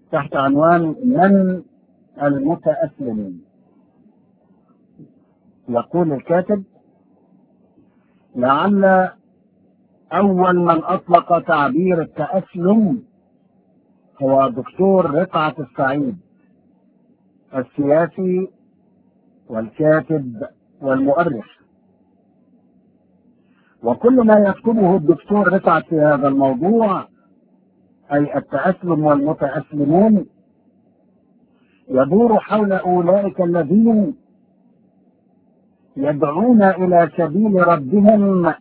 تحت عنوان من المتأسلمين يقول الكاتب لعل أول من أطلق تعبير التأسلم هو دكتور رفعت السعيد السياسي والكاتب والمؤرخ وكل ما يكتبه الدكتور رفعت في هذا الموضوع أي التأسلم والمتأسلمون يدور حول أولئك الذين يدعون إلى سبيل ربهم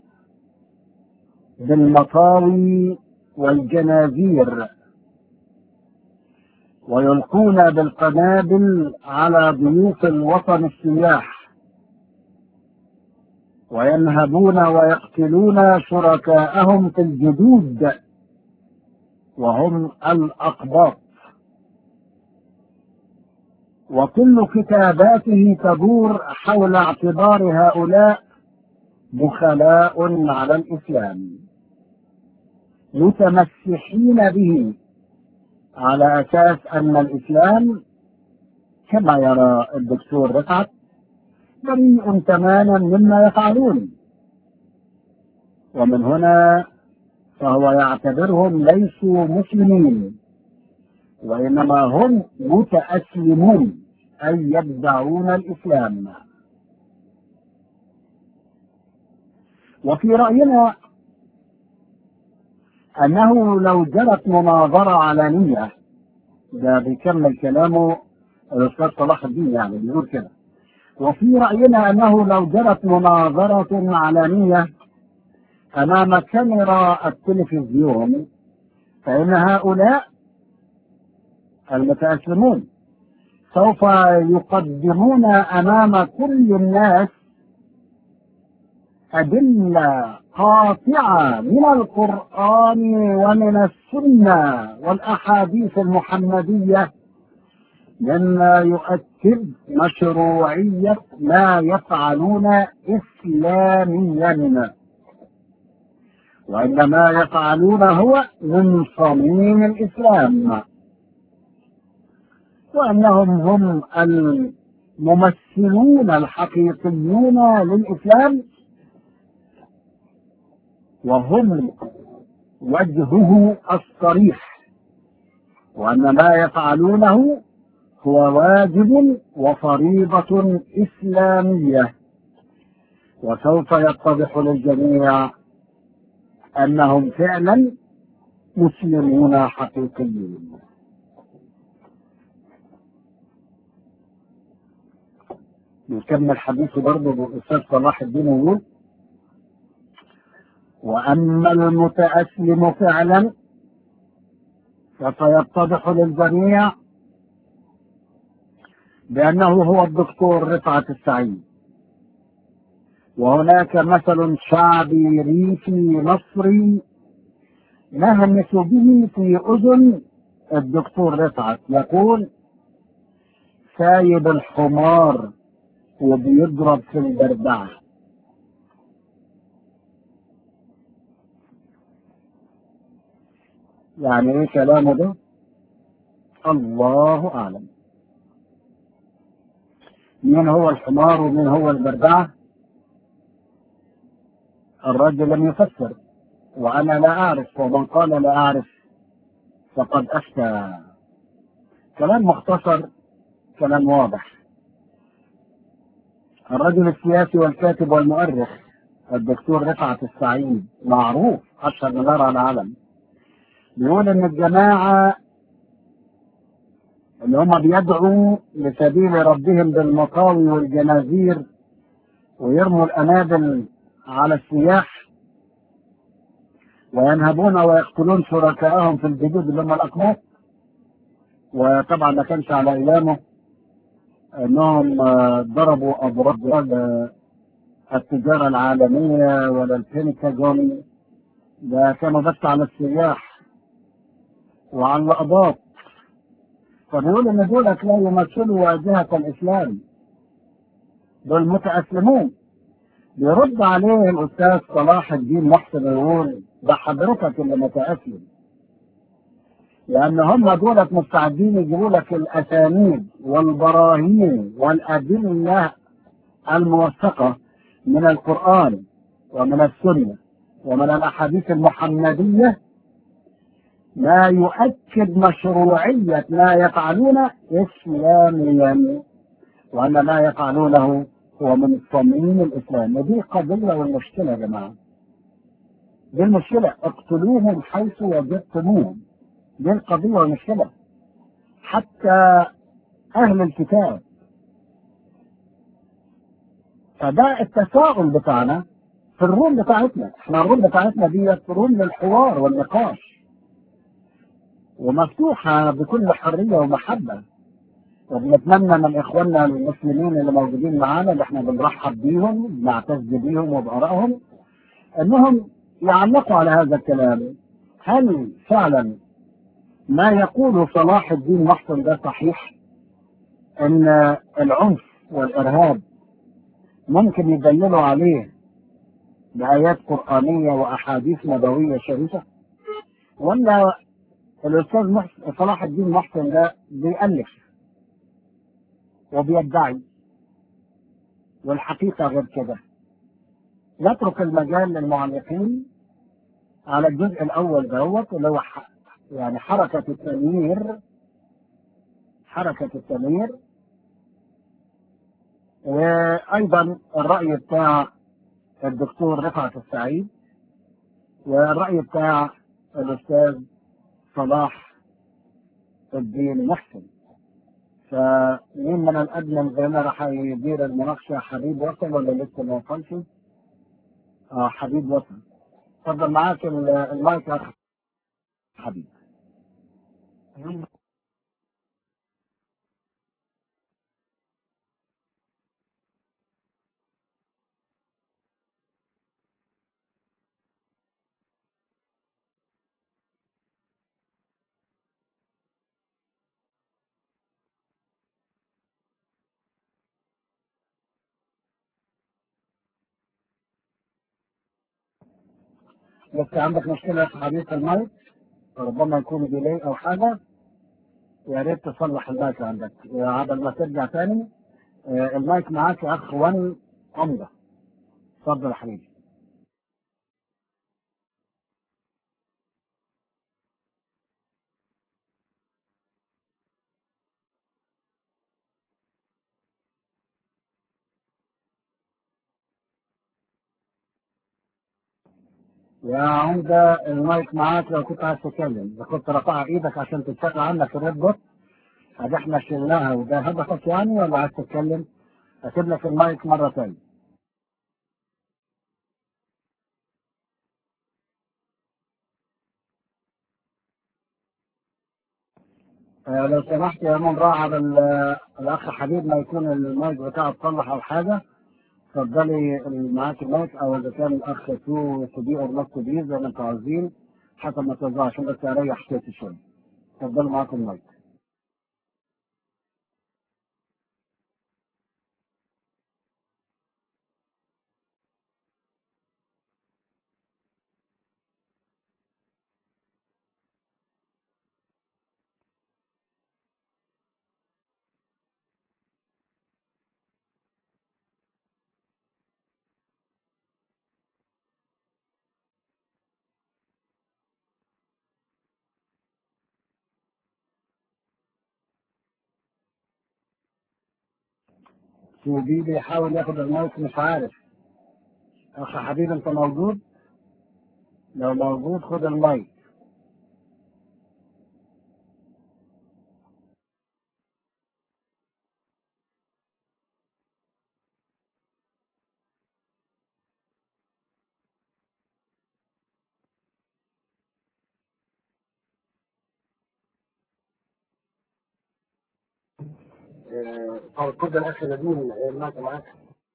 بالمطاوي والجنازير ويلقون بالقنابل على ضيوف الوطن السياح وينهبون ويقتلون شركاءهم في الجدود وهم الأقباط وكل كتاباته تدور حول اعتبار هؤلاء بخلاء على الإسلام متمسحين به على أساس أن الإسلام كما يرى الدكتور رفعت بريء تماما مما يفعلون ومن هنا فهو يعتبرهم ليسوا مسلمين وإنما هم متأسلمون أي يدعون الإسلام وفي رأينا أنه لو جرت مناظرة علنية ده بيكمل كلامه الأستاذ صلاح الدين يعني بيقول كده وفي رأينا أنه لو جرت مناظرة علنية أمام كاميرا التلفزيون فإن هؤلاء المتأسلمون سوف يقدمون أمام كل الناس أدلة قاطعة من القرآن ومن السنة والأحاديث المحمدية مما يؤكد مشروعية ما يفعلون إسلاميا وإن ما يفعلون هو من صميم الإسلام وأنهم هم الممثلون الحقيقيون للإسلام وهم وجهه الصريح وأن ما يفعلونه هو واجب وفريضة إسلامية وسوف يتضح للجميع أنهم فعلا مسلمون حقيقيون نكمل حديثه برضه بالأستاذ صلاح الدين يقول وأما المتأسلم فعلا فسيتضح للجميع بأنه هو الدكتور رفعت السعيد وهناك مثل شعبي ريفي مصري نهمس به في أذن الدكتور رفعت يقول سايب الحمار وبيضرب في البردعة يعني ايه كلامه ده الله اعلم مين هو الحمار ومين هو البردعة الرجل لم يفسر وانا لا اعرف ومن قال لا اعرف فقد افتى كلام مختصر كلام واضح الرجل السياسي والكاتب والمؤرخ الدكتور رفعت السعيد معروف اشهر من على العالم بيقول ان الجماعه اللي هم بيدعوا لسبيل ربهم بالمطاوي والجنازير ويرموا الانابل على السياح وينهبون ويقتلون شركائهم في الجدود اللي هم الاقماط وطبعا ما كانش على ايامه انهم ضربوا ابراج التجاره العالميه ولا البنتاجون ده كانوا بس على السياح وعلى الأقباط فبيقول إن دولت لا يمثلوا واجهة الإسلام دول متأسلمون بيرد عليه الأستاذ صلاح الدين محسن يقول ده حضرتك اللي متأسلم لأن هم دولت مستعدين يجيبوا لك الأسانيد والبراهين والأدلة الموثقة من القرآن ومن السنة ومن الأحاديث المحمدية ما يؤكد مشروعية ما يفعلون إسلاميا وأن ما يفعلونه هو من صميم الإسلام ودي قضية والمشكلة يا جماعة دي المشكلة اقتلوهم حيث وجدتموهم دي القضية والمشكلة حتى أهل الكتاب فده التساؤل بتاعنا في الروم بتاعتنا احنا الروم بتاعتنا دي روم للحوار والنقاش ومفتوحة بكل حرية ومحبة وبنتمنى من اخواننا المسلمين اللي موجودين معانا اللي احنا بنرحب بيهم بنعتز بيهم وبارائهم انهم يعلقوا على هذا الكلام هل فعلا ما يقوله صلاح الدين محسن ده صحيح ان العنف والارهاب ممكن يدللوا عليه بآيات قرآنية وأحاديث نبوية شريفة ولا الأستاذ محسن صلاح الدين محسن ده بيألف وبيدعي والحقيقة غير كده نترك المجال للمعلقين على الجزء الأول دوت اللي هو يعني حركة التنوير حركة التنوير وأيضا الرأي بتاع الدكتور رفعت السعيد والرأي بتاع الأستاذ صلاح الدين محسن فمين من الأدمن زي ما راح يدير المناقشة حبيب وصل ولا لسه ما وصلش؟ اه حبيب وصل اتفضل معاك المايك يا أخ حبيب بس عندك مشكلة في حديث المايك ربما يكون ديلي أو حاجة يا ريت تصلح المايك عندك عبل ما ترجع تاني آه، المايك معاك يا أخ وان عمدة اتفضل يا حبيبي يا عمدة المايك معاك لو كنت عايز تتكلم إذا كنت رافع إيدك عشان تتشغل عنك الريد بوت هذا احنا شلناها وده هدفك يعني ولا عايز تتكلم؟ أسيب لك المايك مرة تانية. آه لو سمحت يا من راعى ال- الأخ حبيب ما يكون المايك بتاعه اتصلح أو حاجة اتفضلي معاك المايك أو إذا كان الأخ تو تبي أو نوت تبي زي ما أنتوا عاوزين حسب ما توزعوا عشان بس أريح صوتي شوية. اتفضلوا معاكم المايك. توبي بيحاول ياخد المايك مش عارف. أخ حبيب أنت موجود؟ لو موجود خد المايك. آه، أو اتفضل أخي نبيل المايك معاك.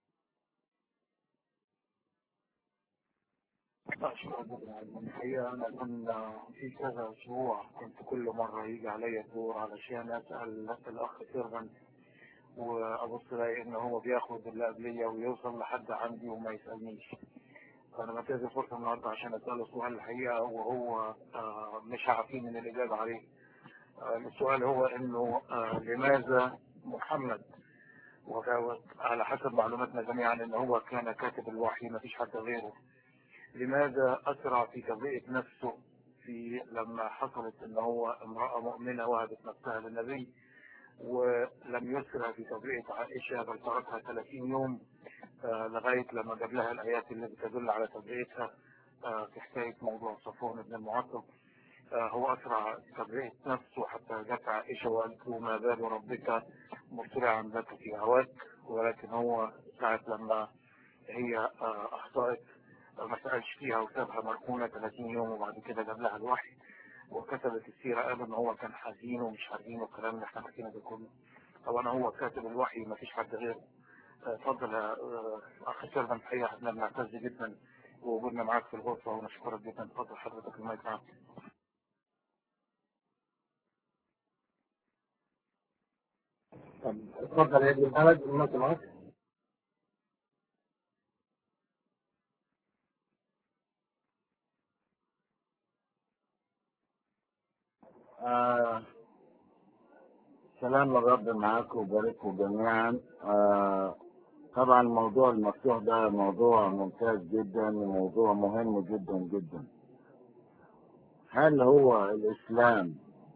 الحقيقة أنا كنا في كذا أسبوع كنت كل مرة يجي عليا الدور علشان أسأل الأخ سيرفن وأبص ألاقي إن هو بياخد اللي قبلية ويوصل لحد عندي وما يسألنيش. فأنا بنتهز الفرصة النهاردة عشان أسأله سؤال الحقيقة وهو آه، مش عارفين من الإجابة عليه. آه، السؤال هو انه آه، لماذا محمد وكانت على حسب معلوماتنا جميعا ان هو كان كاتب الوحي ما فيش حد غيره لماذا اسرع في تبرئه نفسه في لما حصلت ان هو امراه مؤمنه وهبت نفسها للنبي ولم يسرع في تبرئه عائشه بل تركها 30 يوم آه، لغايه لما جاب لها الايات اللي بتدل على تبرئتها آه، في حكايه موضوع صفوان بن المعطل آه، هو أسرع تبرئة نفسه حتى جت عائشة وقالت له ما بال ربك مرسلا لك في هواك ولكن هو ساعة لما هي آه، أخطأت آه، ما سألش فيها وسابها مركونة 30 يوم وبعد كده جاب لها الوحي وكتبت السيرة قال إن هو كان حزين ومش حزين والكلام اللي احنا حكينا ده كله طبعا هو كاتب الوحي ما فيش حد غيره آه، اتفضل يا آه، أخ سيرفن الحقيقة احنا بنعتز جدا بوجودنا معاك في الغرفة ونشكرك جدا اتفضل حضرتك المايك معاك طب اتفضل يا ابن البلد المايك معاك آه سلام الرب معاكم وبارككم جميعا آه طبعا الموضوع المفتوح ده موضوع ممتاز جدا وموضوع مهم جدا جدا هل هو الإسلام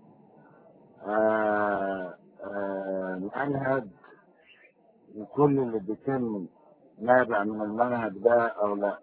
آه آه منهج وكل اللي بيتم نابع من المنهج ده أو لا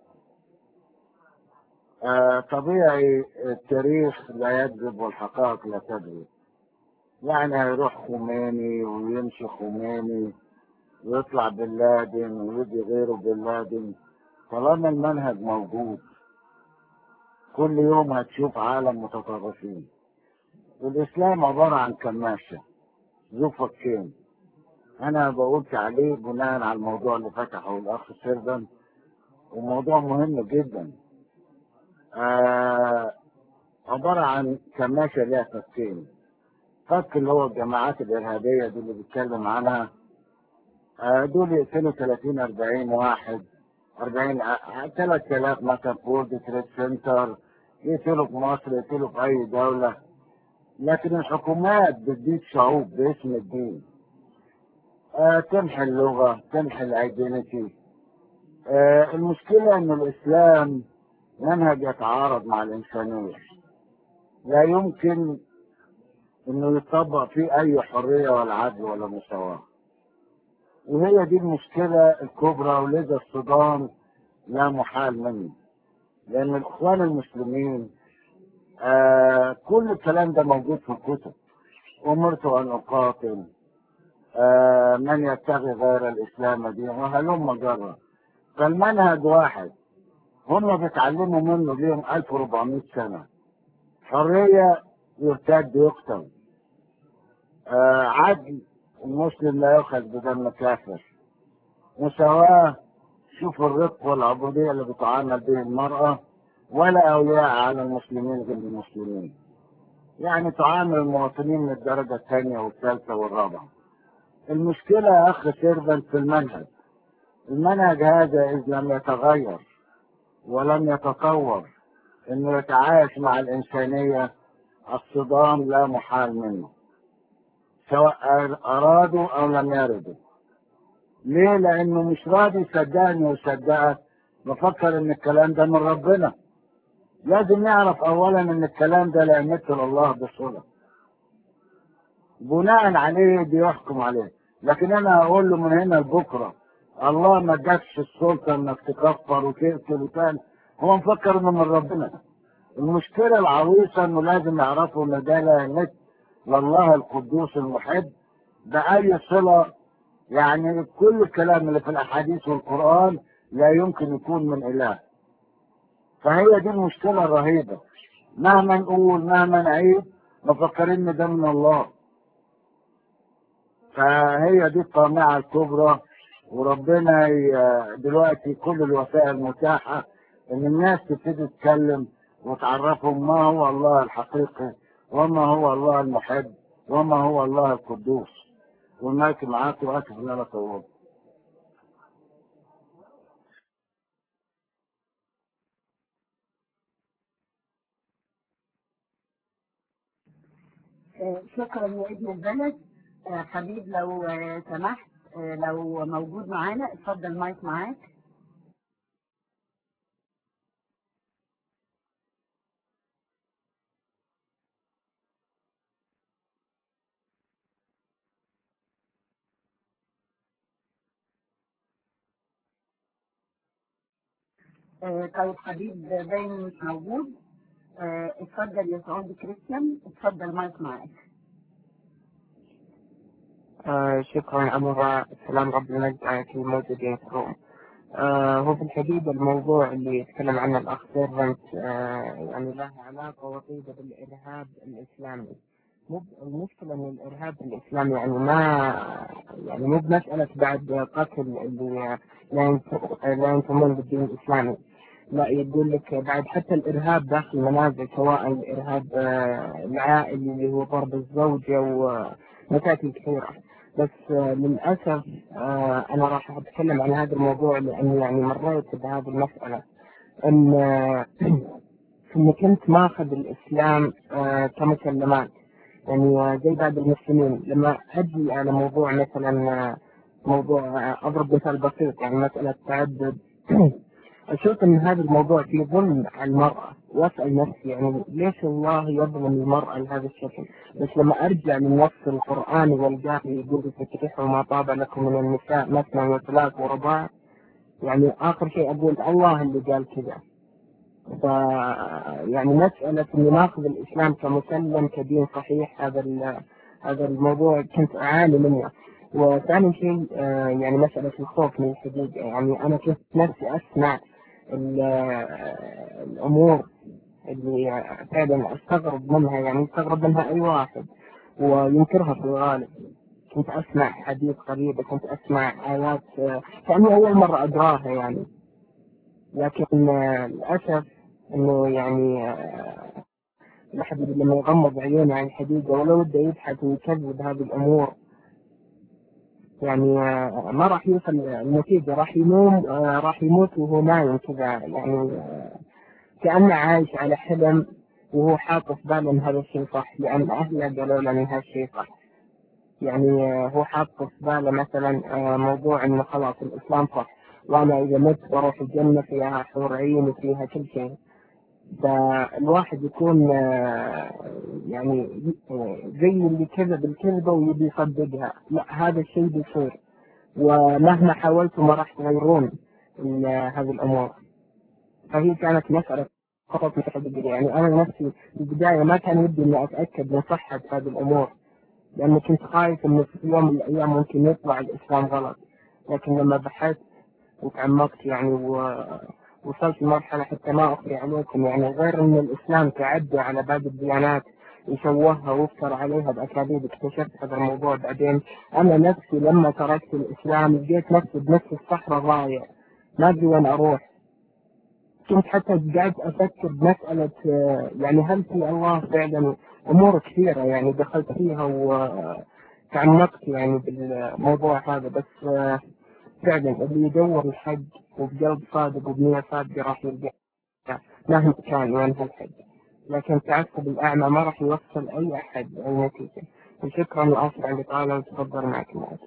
آه طبيعي التاريخ لا يكذب والحقائق لا تكذب يعني هيروح خميني ويمشي خميني ويطلع بن لادن ويجي غيره بن لادن طالما المنهج موجود كل يوم هتشوف عالم متطرفين والإسلام عبارة عن كماشة ذو فكين أنا بقول عليه بناء على الموضوع اللي فتحه الأخ سيرفن وموضوع مهم جدا آه عبارة عن كماشة ليها فكين فك اللي هو الجماعات الإرهابية دي اللي بيتكلم عنها آه دول يقتلوا 30 40 واحد 40 3000 مثلا في وورد تريد سنتر يقتلوا في مصر يقتلوا في أي دولة لكن الحكومات بتزيد شعوب باسم الدين آه تمحي اللغة تمحي الايدينيتي آه المشكلة ان الاسلام منهج يتعارض مع الانسانية لا يمكن انه يطبق فيه اي حرية ولا عدل ولا مساواة وهي دي المشكلة الكبرى ولذا الصدام لا محال منه لان الاخوان المسلمين آه كل الكلام ده موجود في الكتب امرت ان اقاتل آه من يبتغي غير الاسلام دينا وهلم جرا فالمنهج واحد هم بيتعلموا منه ليهم 1400 سنه حريه يرتد يقتل آه عدل المسلم لا يؤخذ بدم كافر مساواه شوف الرق والعبوديه اللي بتعامل به المراه ولا اولياء على المسلمين غير المسلمين يعني تعامل المواطنين من الدرجه الثانيه والثالثه والرابعه المشكلة يا أخ سيرفنت في المنهج المنهج هذا إذ لم يتغير ولم يتطور إنه يتعايش مع الإنسانية الصدام لا محال منه سواء أرادوا أو لم يردوا ليه؟ لأنه مش راضي يصدقني ويصدقك بفكر إن الكلام ده من ربنا لازم نعرف أولا إن الكلام ده لا يمثل الله بصلة بناء عليه بيحكم عليه لكن انا اقول له من هنا لبكره الله ما ادكش السلطه انك تكفر وتقتل وتعمل هو مفكر انه من ربنا المشكله العويصه انه لازم يعرفوا ان ده لا يمت لله القدوس المحب باي صله يعني كل الكلام اللي في الاحاديث والقران لا يمكن يكون من اله فهي دي المشكله الرهيبه مهما نقول مهما نعيد مفكرين ان ده من الله فهي دي الطامعة الكبرى وربنا ي- دلوقتي كل الوسائل متاحة ان الناس تبتدي تتكلم وتعرفهم ما هو الله الحقيقي وما هو الله المحب وما هو الله القدوس والمايك معاك واسف ان انا طولت آه، شكرا يا ابن البلد آه، حبيب لو آه، سمحت آه، لو موجود معانا اتفضل مايك معاك آه، طيب حبيب باين مش موجود آه، اتفضل يا سعود كريستيان اتفضل مايك معاك آه شكرا أبو سلام رب المجد على كل موجودين في الروم آه هو في الحقيقة الموضوع اللي يتكلم عنه الأخ سيرفنت آه يعني له علاقة وطيدة بالإرهاب الإسلامي مو المشكلة إن الإرهاب الإسلامي يعني ما يعني مو بمسألة بعد قتل اللي لا ينت- لا ينتمون بالدين الإسلامي لا يقول لك بعد حتى الإرهاب داخل المنازل سواء الإرهاب آه، العائلي اللي هو ضرب الزوجة ومشاكل كثيرة بس آه، للأسف آه، أنا راح أتكلم عن هذا الموضوع لأني يعني مريت بهذه المسألة إن آه، إني كنت ماخذ الإسلام آه، كمسلمات يعني آه، زي بعض المسلمين لما أجي على موضوع مثلا آه، موضوع آه، أضرب مثال بسيط يعني مسألة تعدد أشوف إن هذا الموضوع فيه ظلم على المرأة وأسأل نفسي يعني ليش الله يظلم المرأة لهذا الشكل؟ بس لما أرجع للنص القرآني والقاه يقول فتحوا ما طاب لكم من النساء مثنى وثلاث ورباع يعني آخر شيء أقول الله اللي قال كذا ف يعني مسألة إني ناخذ الإسلام كمسلم كدين صحيح هذا ال- هذا الموضوع كنت أعاني منه وثاني شيء آه، يعني مسألة الخوف من الحقيقة يعني أنا كنت نفسي أسمع ال- آه، الأمور اللي فعلا أستغرب منها يعني يستغرب منها أي واحد وينكرها في الغالب كنت أسمع حديث غريبة كنت أسمع آيات آه، كأني أول مرة أقراها يعني لكن آه، للأسف إنه يعني آه، الواحد لما يغمض عيونه عن الحقيقة ولو بده يبحث ويكذب هذه الأمور يعني آه، ما راح يوصل النتيجة راح ينوم آه، راح يموت وهو نايم كذا يعني آه، كأنه عايش على حلم وهو حاط في باله إن هذا الشيء صح لأن أهله قالوا له إن هذا الشيء صح يعني آه، هو حاط في باله مثلا آه، موضوع إنه خلاص الإسلام صح وأنا إذا مت بروح الجنة فيها حور عين وفيها كل شيء فالواحد يكون آه، يعني آه، زي اللي كذب الكذبة ويبي يصدقها لا هذا الشيء بيصير ومهما حاولتوا ما راح تغيرون ال- هذه الأمور فهي كانت مسألة فقط متحددة يعني أنا نفسي في البداية ما كان ودي إني أتأكد من صحة هذه الأمور لأني كنت خايف إنه في يوم من الأيام ممكن يطلع الإسلام غلط لكن لما بحثت وتعمقت يعني ووصلت لمرحلة حتى ما أخفي عليكم يعني غير إن الإسلام تعدى على باقي الديانات وسووها وافتر عليها بأكاذيب اكتشفت هذا الموضوع بعدين أنا نفسي لما تركت الإسلام لقيت نفسي بنفس الصحراء ضايع ما أدري وين أروح كنت حتى قاعد أفكر بمسألة آه، يعني هل في الله فعلا أمور كثيرة يعني دخلت فيها وتعمقت يعني بالموضوع هذا بس آه، فعلا اللي يدور الحق وبقلب صادق وبنية صادقة راح يلقى مهما كان وين هو الحق لكن التعصب الأعمى ما راح يوصل أي أحد أي نتيجة وشكرا وآسف على الإطالة وتفضل معك الموضوع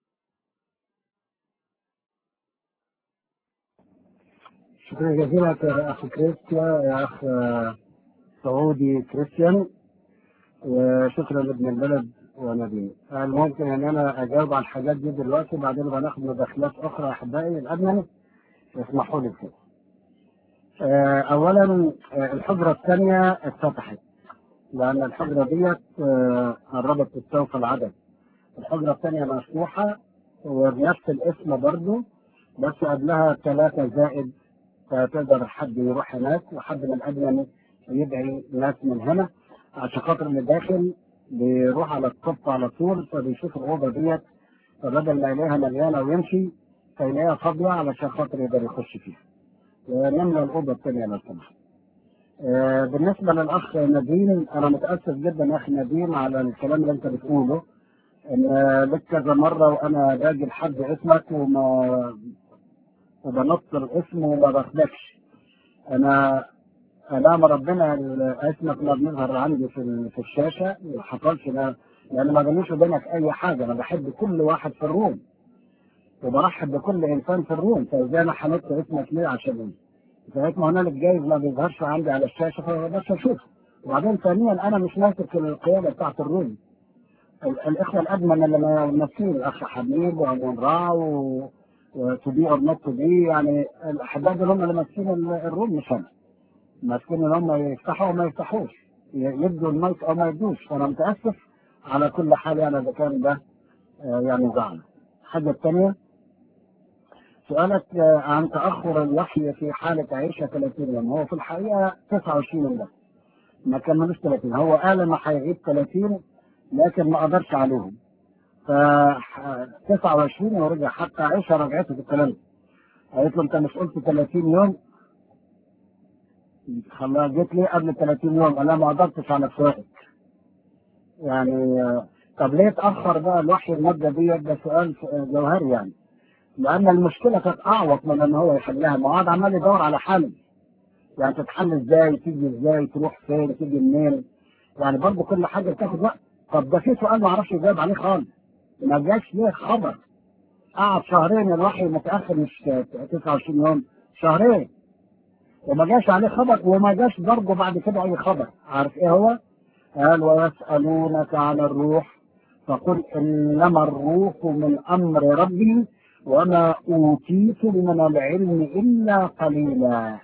شكرا جزيلا يا اخ كريستيان يا اخ آه، سعودي كريستيان وشكرا لابن البلد ونبيل هل ممكن ان انا اجاوب على الحاجات دي دلوقتي وبعدين بناخد مداخلات اخرى احبائي الادمن اسمحوا لي كده آه، اولا آه، الحجره الثانيه اتفتحت لان الحجره ديت آه، قربت تستوفى العدد الحجره الثانيه مفتوحه وبنفس الاسم برضه بس قبلها ثلاثه زائد فتقدر حد يروح هناك وحد من الادمن يدعي ناس من هنا عشان خاطر اللي داخل بيروح على الصف على طول فبيشوف الاوضه ديت فبدل ما يلاقيها مليانه ويمشي فيلاقيها فاضيه علشان خاطر يقدر يخش فيها. ونملى الاوضه الثانيه لو سمحت. آه، بالنسبه للاخ نبيل انا متاسف جدا يا اخي نبيل على الكلام اللي انت بتقوله ان آه، لك كذا مره وانا باجي لحد اسمك وما وبنص الاسم وما باخدكش. انا كلام ربنا ال- اسمك ما بيظهر عندي في ال- في الشاشه ما حصلش ده لان ما بينيش وبينك اي حاجه انا بحب كل واحد في الروم وبرحب بكل انسان في الروم فازاي انا حمدت اسمك ليه عشان ايه؟ لغايه ما هنالك جايز ما بيظهرش عندي على الشاشه فما بقدرش اشوفه وبعدين ثانيا انا مش ماسك القياده بتاعت الروم ال- الاخوه الادمن اللي ماسكين الاخ حبيب ومنرع و تو بي اور نوت تو بي يعني الاحباب اللي هم اللي ماسكين ال- الروم مش انا ماسكين ان هم يفتحوا او ما يفتحوش ي- يدوا المايك او ما يدوش فانا متاسف على كل حال يعني اذا كان ده آه، يعني زعل الحاجه الثانيه سؤالك آه، عن تاخر الوحي في حاله عيشه 30 يوم هو في الحقيقه 29 يوم بس ما كملوش 30 هو قال انه هيعيد 30 لكن ما قدرش عليهم ف 29 ورجع حتى عائشه رجعته في الكلام ده. قالت له انت مش قلت 30 يوم خلاها جيت لي قبل 30 يوم انا ما قدرتش على فراقك يعني آه، طب ليه اتاخر بقى الوحي المده ديت ده سؤال آه، جوهري يعني لان المشكله كانت اعوق من ان هو يحلها ما هو قاعد عمال يدور على حل يعني تتحل ازاي تيجي ازاي تروح فين تيجي منين يعني برضه كل حاجه بتاخد وقت طب ده في سؤال ما اعرفش يجاوب عليه خالص ما جاش ليه خبر قعد شهرين الوحي متاخر مش 29 يوم شهرين وما جاش عليه خبر وما جاش برضه بعد كده اي خبر عارف ايه هو؟ قال ويسالونك عن الروح فقل انما الروح من امر ربي وما اوتيت من العلم الا قليلا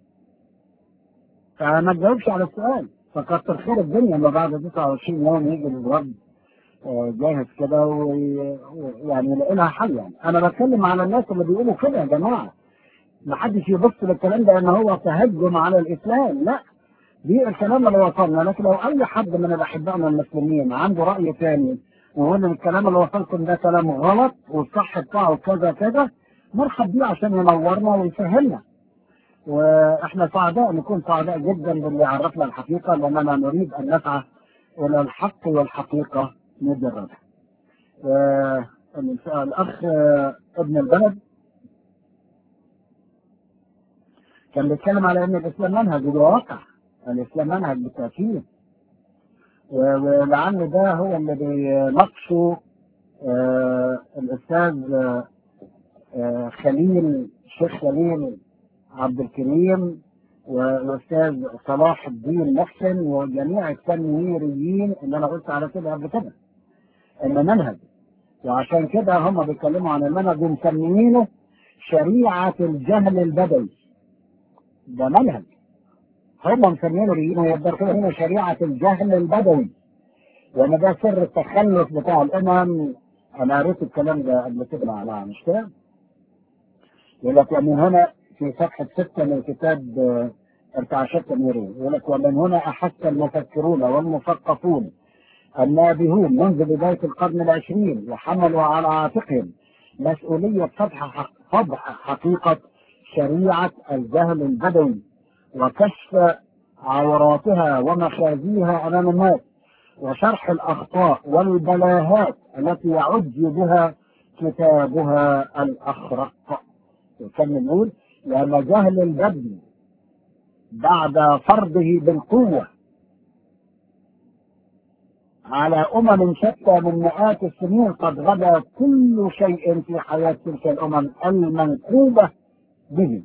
فما تجاوبش على السؤال فكتر خير الدنيا ما بعد 29 يوم يجي الرب آه، جاهز كده ويعني يلاقي لها حل يعني انا بتكلم على الناس اللي بيقولوا كده يا جماعه ما حدش يبص للكلام ده ان هو تهجم على الاسلام لا دي الكلام اللي وصلنا لكن لو اي حد من الاحبائنا المسلمين عنده راي ثاني ويقول ان الكلام اللي وصلكم ده كلام غلط والصح بتاعه كذا كذا مرحب بيه عشان ينورنا ويفهمنا واحنا سعداء نكون سعداء جدا باللي عرفنا الحقيقه لاننا نريد ان نسعى الى الحق والحقيقه مجردا. آه، الاخ آه، ابن البلد كان بيتكلم على ان الاسلام منهج وده واقع الاسلام منهج بالتاكيد و- ولعل ده هو اللي بيناقشه آه، الاستاذ آه، آه، خليل الشيخ خليل عبد الكريم والاستاذ صلاح الدين محسن وجميع التنويريين اللي انا قلت على كده قبل كده ان منهج وعشان كده هم بيتكلموا عن المنهج ومسميينه شريعه الجهل البدوي ده منهج هم مسمينه يقدروا هنا شريعه الجهل البدوي وان ده سر التخلف بتاع الامم انا قريت الكلام ده قبل كده مع مش كده؟ يقول لك ومن هنا في صفحة ستة من كتاب آه، ارتعاشات تنويرية يقول لك ومن هنا أحس المفكرون والمثقفون النابهون منذ بداية القرن العشرين وحملوا على عاتقهم مسؤولية فتح حق- فضح حقيقة شريعة الجهل البدوي وكشف عوراتها ومخازيها أمام الناس وشرح الأخطاء والبلاهات التي يعج بها كتابها الأخرق يكمل يقول وما جهل البدو بعد فرضه بالقوة على أمم شتى من مئات السنين قد غدا كل شيء في حياة تلك الأمم المنكوبة به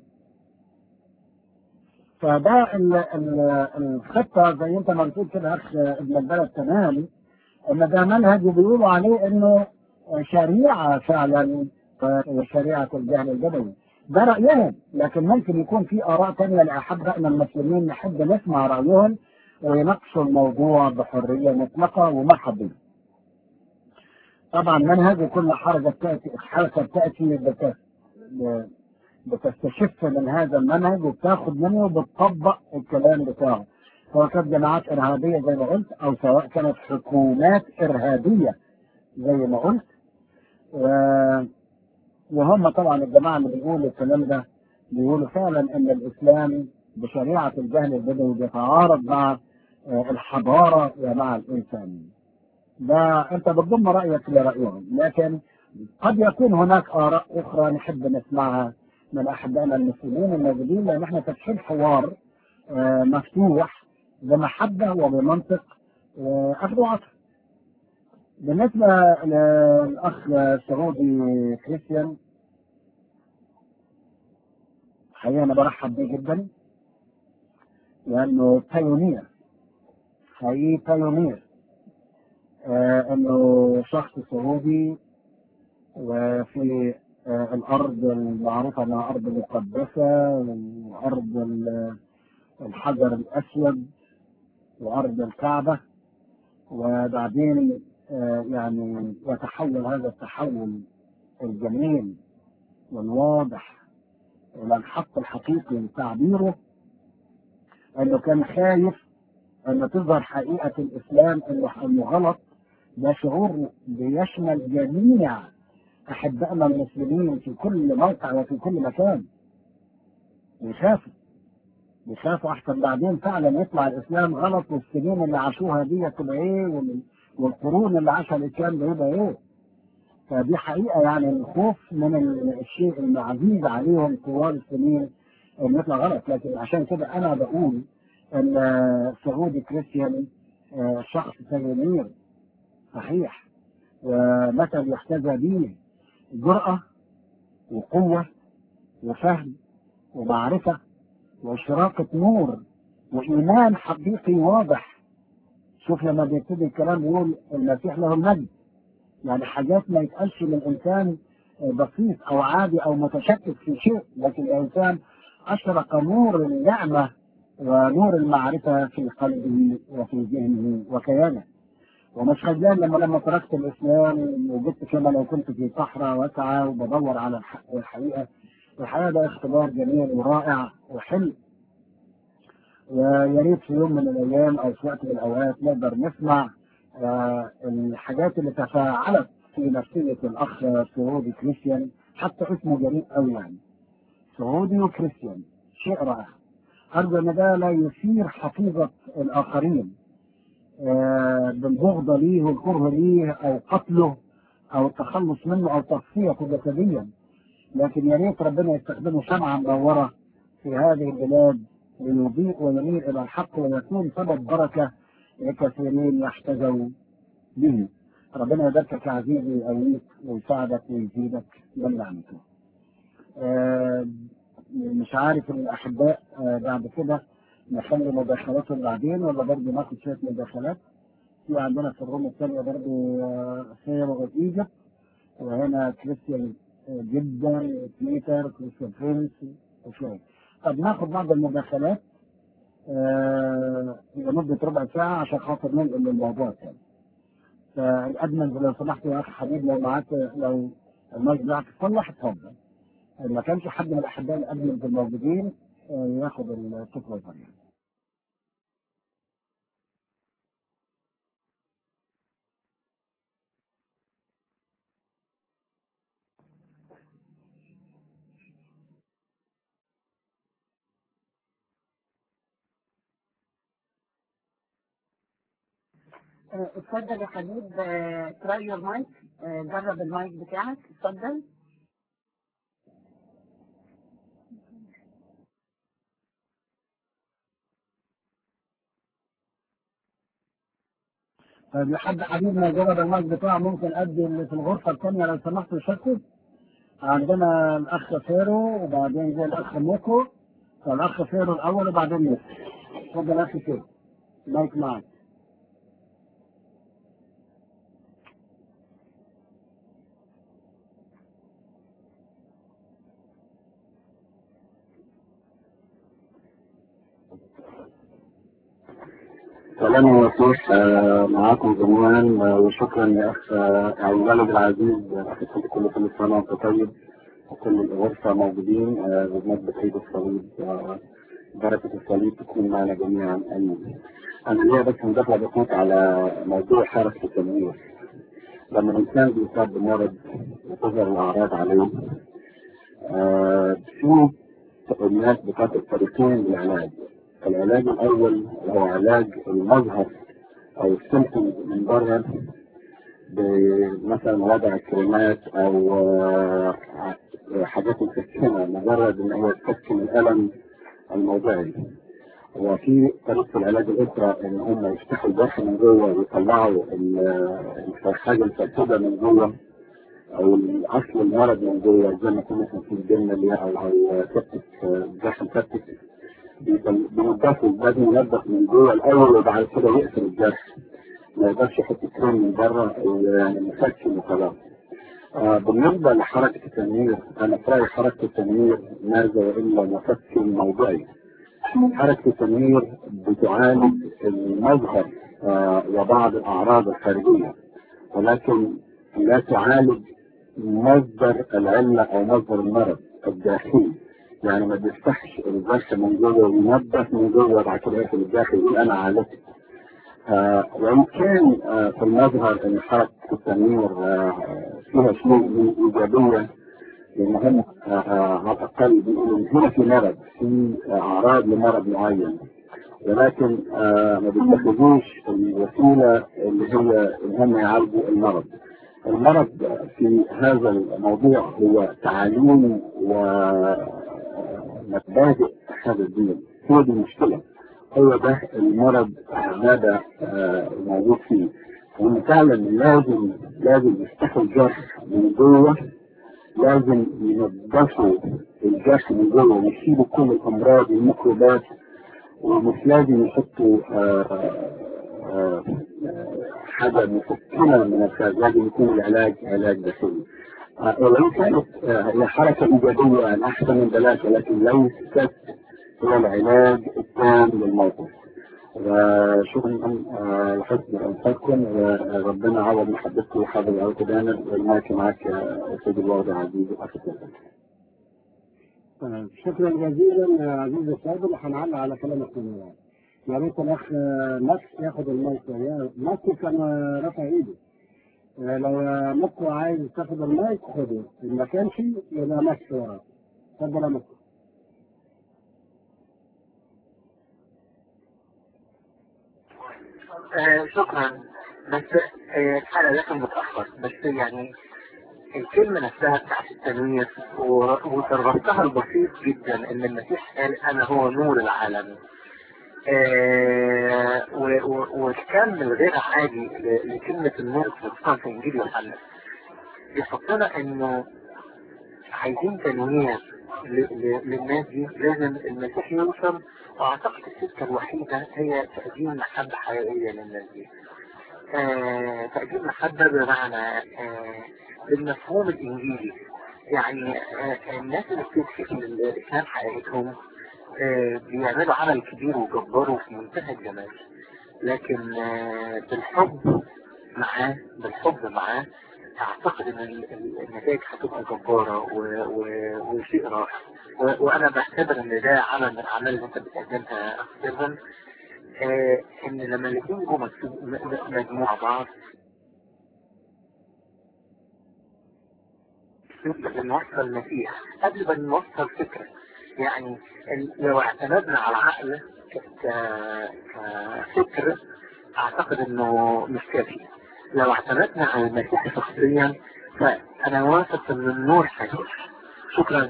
فده ال- ال- الخطة زي انت ما بتقول كده يا اخ ابن البلد تمام ان ده منهج وبيقولوا عليه انه شريعة فعلا شريعة الجهل البدوي ده رأيهم لكن ممكن يكون في آراء تانية لأحبائنا المسلمين نحب نسمع رأيهم ويناقشوا الموضوع بحرية مطلقة ومرحب طبعا منهج وكل حركة تأتي حركة تأتي بت- ب- بتستشف من هذا المنهج وبتاخد منه وبتطبق الكلام بتاعه سواء كانت جماعات إرهابية زي ما قلت أو سواء كانت حكومات إرهابية زي ما قلت و- وهم طبعا الجماعة اللي بيقولوا الكلام ده بيقولوا فعلا ان الاسلام بشريعة الجهل البدوي بيتعارض مع آه، الحضارة ومع الانسان ده انت بتضم رأيك لرأيهم لكن قد يكون هناك آراء أخرى نحب نسمعها من أحبائنا المسلمين الموجودين لأن احنا فاتحين حوار آه، مفتوح بمحبة وبمنطق وأخذ وعطف بالنسبة للأخ السعودي كريستيان حقيقة أنا برحب بيه جدا لأنه بايونير حقيقي بايونير آه إنه شخص سعودي وفي آه الأرض المعروفة أنها أرض مقدسة وأرض ال- الحجر الأسود وأرض الكعبة وبعدين آه يعني يتحول هذا التحول الجميل والواضح إلى الحق الحقيقي لتعبيره انه كان خايف ان تظهر حقيقة الاسلام انه انه غلط ده شعور بيشمل جميع احبائنا المسلمين في كل موقع وفي كل مكان بيخافوا بيخافوا احسن بعدين فعلا يطلع الاسلام غلط والسنين اللي عاشوها دي تبقى ايه وال- والقرون اللي عاشها الاسلام ده يبقى ايه فدي حقيقه يعني الخوف من ال- الشيء العزيز عليهم طوال السنين انه يطلع غلط لكن عشان كده انا بقول ان آه، سعودي كريستيان آه، شخص سيمير صحيح ومثل يحتذى به جرأة وقوة وفهم ومعرفة وإشراقة نور وإيمان حقيقي واضح شوف لما بيبتدي الكلام يقول المسيح له المجد يعني حاجات ما يتقالش من إنسان بسيط أو عادي أو متشكك في شيء لكن الإنسان أشرق نور النعمة ونور المعرفة في قلبه وفي ذهنه وكيانه ومش خجلان لما لما تركت الإسلام وجدت كما لو كنت في صحراء واسعة وبدور على الحق والحقيقة الحقيقة ده اختبار جميل ورائع وحلو ويا ريت في يوم من الأيام أو في وقت من الأوقات نقدر نسمع آه، الحاجات اللي تفاعلت في نفسية الأخ سعودي كريستيان حتى اسمه جريء أوي يعني سعودي وكريستيان شيء رائع أرجو أن ده لا يثير حفيظة الآخرين آه، بالبغض ليه والكره ليه أو قتله أو التخلص منه أو تصفيته جسديا لكن يا ريت ربنا يستخدمه شمعة منورة في هذه البلاد ليضيء ويميل إلى الحق ويكون سبب بركة لكثيرين يحتذوا به ربنا يباركك يا عزيزي ويقويك ويساعدك ويزيدك من نعمته. آه، مش عارف الأحباء آه، بعد كده نخلي مداخلاتهم بعدين ولا برضه ناخد شوية مداخلات في عندنا في الروم الثانية برضه سير وإيجيبت وهنا كريستيان آه، جدا بيتر كريستيان فرينس وشوية طب ناخد بعض المداخلات آه، لمدة ربع ساعة عشان خاطر ننقل للموضوع الثاني. فالأدمن لو سمحت يا أخ حبيب لو معاك لو المايك بتاعك تصلح اتفضل. ما كانش حد من الأحباء الأدمن الموجودين آه، ياخد الفكرة الثانية. آه، اتفضل يا حبيب تراي يور مايك جرب المايك بتاعك اتفضل طيب لحد حبيبنا جرب المايك بتاعه ممكن أدي اللي في الغرفة الثانية لو سمحت يشاركوا. عندنا الأخ فيرو وبعدين جه الأخ موكو فالأخ فيرو الأول وبعدين موكو. اتفضل يا أخي فيرو. مايك معك. سلام ومسيح آه، معاكم جميعا آه، وشكرا يا اخ آه، او الولد العزيز آه، اخي صديق كل كل سنه وانت طيب وكل الغرفه موجودين آه، بمناسبه عيد الصليب آه، بركه الصليب تكون معنا جميعا امين. انا ليا بس مداخله بسيطه على موضوع حركه التمويل. لما الانسان بيصاب بمرض وتظهر الاعراض عليه آه، في الناس بتاخد طريقين للعلاج. العلاج الاول هو علاج المظهر او السيمتوم من بره بمثلا وضع كريمات او آه، حاجات مسكنه مجرد ان هو تسكن الالم الموضعي وفي طريقة العلاج الأخرى إن هم يفتحوا الجرح من جوه ويطلعوا ال- الحاجة الفاسدة من جوه أو أصل المرض من جوه زي ما كنا مثلا في الجنة اللي هي أو أو سبتك الجرح السبتك بيبل- بينضفوا لازم ينضف من جوه الأول وبعد كده يقفل الجرح ما يقدرش يحط كريم من بره أو يعني مسكن وخلاص. آه بالنسبة لحركة التنوير أنا في رأيي حركة التنوير ماذا إلا مسكن موضعي. حركة التنوير بتعالج المظهر آه وبعض الأعراض الخارجية ولكن لا تعالج مصدر العلة أو مصدر المرض الداخلي يعني ما بيفتحش الجرح من جوه وينظف من جوه وبعد كده يقفل الداخل يبقى أنا عالجت آه وإن كان آه في المظهر إن حركة التنوير آه فيها شيء من إيجابية لأن هم آه، آه، على الأقل بيقولوا إن هنا في مرض في آه، أعراض لمرض معين ولكن آه، ما بيتخذوش الوسيلة اللي هي إن هم يعالجوا المرض المرض في هذا الموضوع هو تعاليم ومبادئ هذا الدين هو دي المشكلة هو ده المرض هذا آه، موجود فيه وإن فعلا لازم لازم يفتحوا الجرح من جوه لازم ينظفوا الجرح من جوه ويشيلوا كل الامراض والميكروبات ومش لازم يحطوا آه، آه، آه، حاجه مسكنه من الخارج لازم يكون العلاج علاج داخلي آه، ولو كانت آه، هي حركه ايجابيه أن احسن من بلاش ولكن ليست هي العلاج التام للموقف وشكرا آه، لحسن انفاسكم وربنا عوض محبتكم وحافظ عليكم دايما المايك معاك يا سيدي الوالد عزيز الاخ الثالث. آه، شكرا جزيلا يا عزيزي الفاضل هنعلق على كلامك من الوقت. يا ريت الاخ آه، ماكس ياخد المايك يا ماكس كان آه، رافع ايده آه، لو يا مكو عايز تاخد المايك خده ان ما كانش يبقى ماكس وراه اتفضل يا مكو آه شكرا بس آه الحلقة لكن متأخر بس يعني الكلمة نفسها بتاعت التنوير و- وتربطها البسيط جدا ان المسيح قال انا هو نور العالم آه و- و- وكان الغير عادي ل- لكلمة النور خصوصا في انجيل يوحنا يحطنا انه عايزين تنوير ل- ل- للناس دي لازم المسيح يوصل واعتقد السكة الوحيدة هي تقديم محبة حقيقية للناس دي آه، تقديم محبة بمعنى آه، بالمفهوم الإنجيلي يعني آه، الناس اللي بتكشف الإسلام حقيقتهم آه، بيعملوا عمل كبير وجبار وفي منتهى الجمال لكن آه، بالحب معاه بالحب معاه اعتقد ان ال- ال- النتائج هتبقى جبارة و- و- وشيء رائع و- وانا بعتبر ان ده عمل من الاعمال اللي انت بتقدمها اخ سيرفن آه، ان لما الاثنين يبقوا مكتوب- م- م- مجموعة بعض بنوصل المسيح قبل ما نوصل فكرة يعني ال- لو اعتمدنا على العقل ك- ك- كفكر اعتقد انه مش كافي لو اعتمدنا على المسيح شخصيا فانا واثق ان النور هيخش شكرا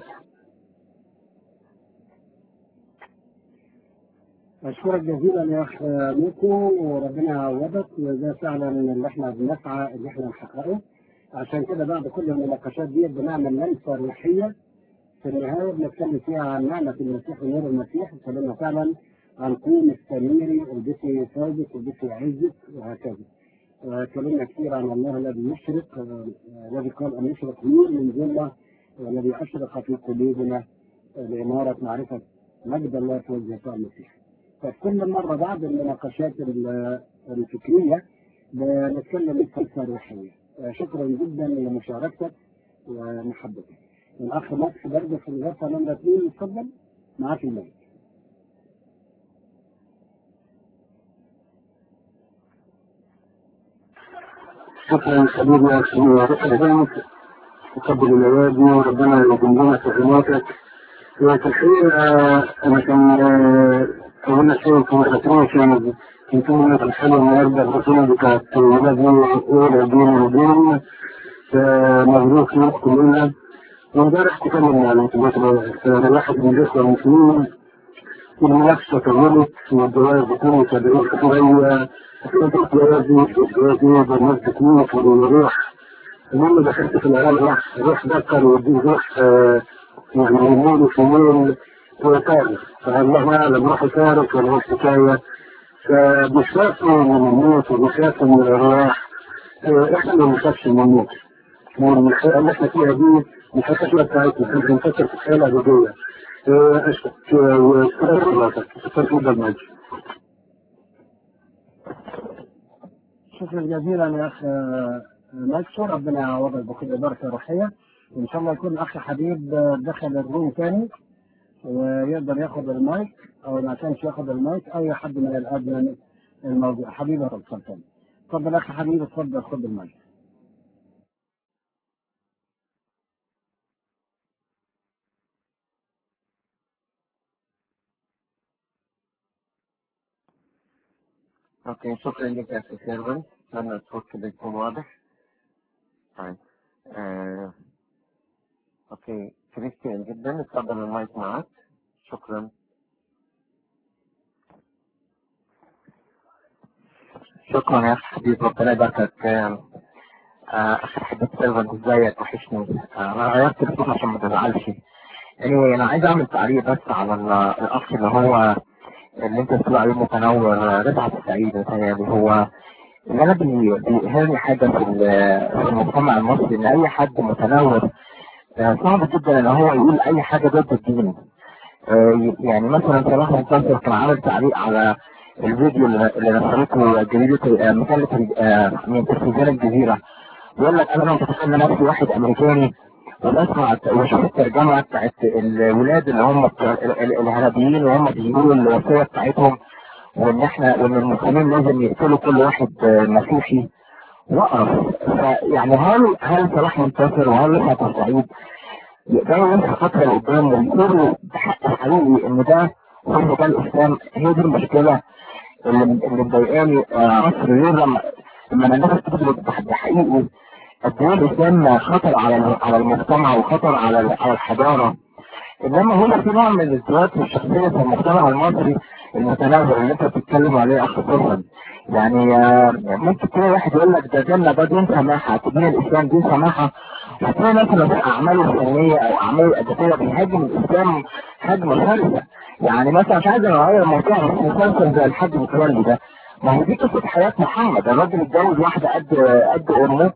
أشكرك جزيلا يا أخ ميكو وربنا يعوضك وده فعلا اللي احنا بنسعى اللي احنا نحققه عشان كده بعد كل المناقشات دي بنعمل لمسة روحية في النهاية بنتكلم فيها عن نعمة المسيح ونور المسيح اتكلمنا فعلا عن قوم السميري البسي ثابت البسي عزت وهكذا اتكلمنا كثير عن الله الذي يشرق آه، الذي قال أن يشرق نور من ظلمة والذي أشرق في قلوبنا آه، لإمارة معرفة مجد الله في وجه يسوع المسيح. ففي كل مرة بعد المناقشات ال- الفكرية بنتكلم بفلسفة روحية. آه، شكرا جدا لمشاركتك ومحبتك. الأخ ماكس برضه في الغرفة نمرة اثنين اتفضل معاك المايك. شكرا حبيبي يا اخي ربنا تقبل العباد وربنا يقوم لنا في حمايتك وفي الحقيقة أنا كان آه، قولنا شيء في مرتين كان كنت من الحلوة النهاردة الرسولة بتاعت ولاد أولى دين ودين مبروك لكم كلنا وامبارح تكلمنا عن الواحد من الإخوة المسلمين المنافسة طولت والجواز بيكونوا سابقين شوية الجواز الجواز والناس بتموت ويروح المهم دخلت في العالم راح روح ذكر ودي روح آه، يعني يمين وشمال ويطارق فالله أعلم راح يطارق ولا هو حكاية فبيخافوا من الموت وبيخافوا من الأرواح آه، إحنا ما بنخافش من الموت والحياة اللي إحنا فيها دي مش الحياة بتاعتنا إحنا بنفكر في الحياة الأبدية آه، أشكر وشكرا الله شكرا جدا ماجد شكرا جزيلا يا اخ ماكسو ربنا يعوضك بكل بركه روحيه وان شاء الله يكون الاخ حبيب دخل الروم تاني ويقدر ياخد المايك او ما كانش ياخد المايك اي حد من الادمن الموضوع حبيب اتفضل اتفضل اخ حبيب اتفضل خد المايك اوكي شكرا لك يا اخي سيرفن اتمنى الصوت كده يكون واضح طيب آه. اوكي كريستيان جدا اتفضل المايك معاك شكرا شكرا يا اخي حبيب ربنا يباركك آه، اخي حبيب سيرفن ازيك وحشني آه، انا غيرت الاسم عشان ما تزعلش anyway انا عايز اعمل تعليق بس على ال- الاخ اللي هو اللي انت بتقول عليه متنور آه، رفعت السعيد متهيألي هو اللي انا بي- بيقهرني حاجه في ال- في المجتمع المصري ان اي حد متنور آه، صعب جدا ان هو يقول اي حاجه ضد الدين آه، يعني مثلا صلاح منتصر كان عامل تعليق على الفيديو اللي اللي نشرته جريدة آه، مجلة آه، من تلفزيون الجزيرة بيقول لك انا لو متخيل نفسي واحد امريكاني وبسمع واشوف الترجمة بتاعت الولاد اللي هم بتوع ال- ال- الارهابيين وهم بيقولوا الوصية بتاعتهم وان احنا وان المسلمين لازم يقتلوا كل واحد آه، مسيحي وقف يعني هل هل صلاح منتصر وهل رفعت السعيد يقدروا يمشوا خطوة لقدام ويقولوا بحق حقيقي ان ده هو ده الاسلام هي دي المشكلة اللي اللي مضايقاني آه، مصر غير لما لما الناس تدرك بحقيقي قد ايه الاسلام خطر على ال- على المجتمع وخطر على ال- على الحضارة انما هنا في نوع من الازدواج في الشخصية في المجتمع المصري المتنوع اللي انت بتتكلم عليه اخ فرحان يعني آه، ممكن تلاقي واحد يقول لك ده ديننا ده دين سماحة دين الاسلام دين سماحة وتلاقي مثلا في اعماله الفنية او اعماله الادبية بيهاجم الاسلام هجمة شرسة يعني مثلا مش عايز اغير الموضوع بس مسلسل زي الحاج متولي ده ما هو دي قصة حياة محمد الراجل اتجوز واحدة قد قد امه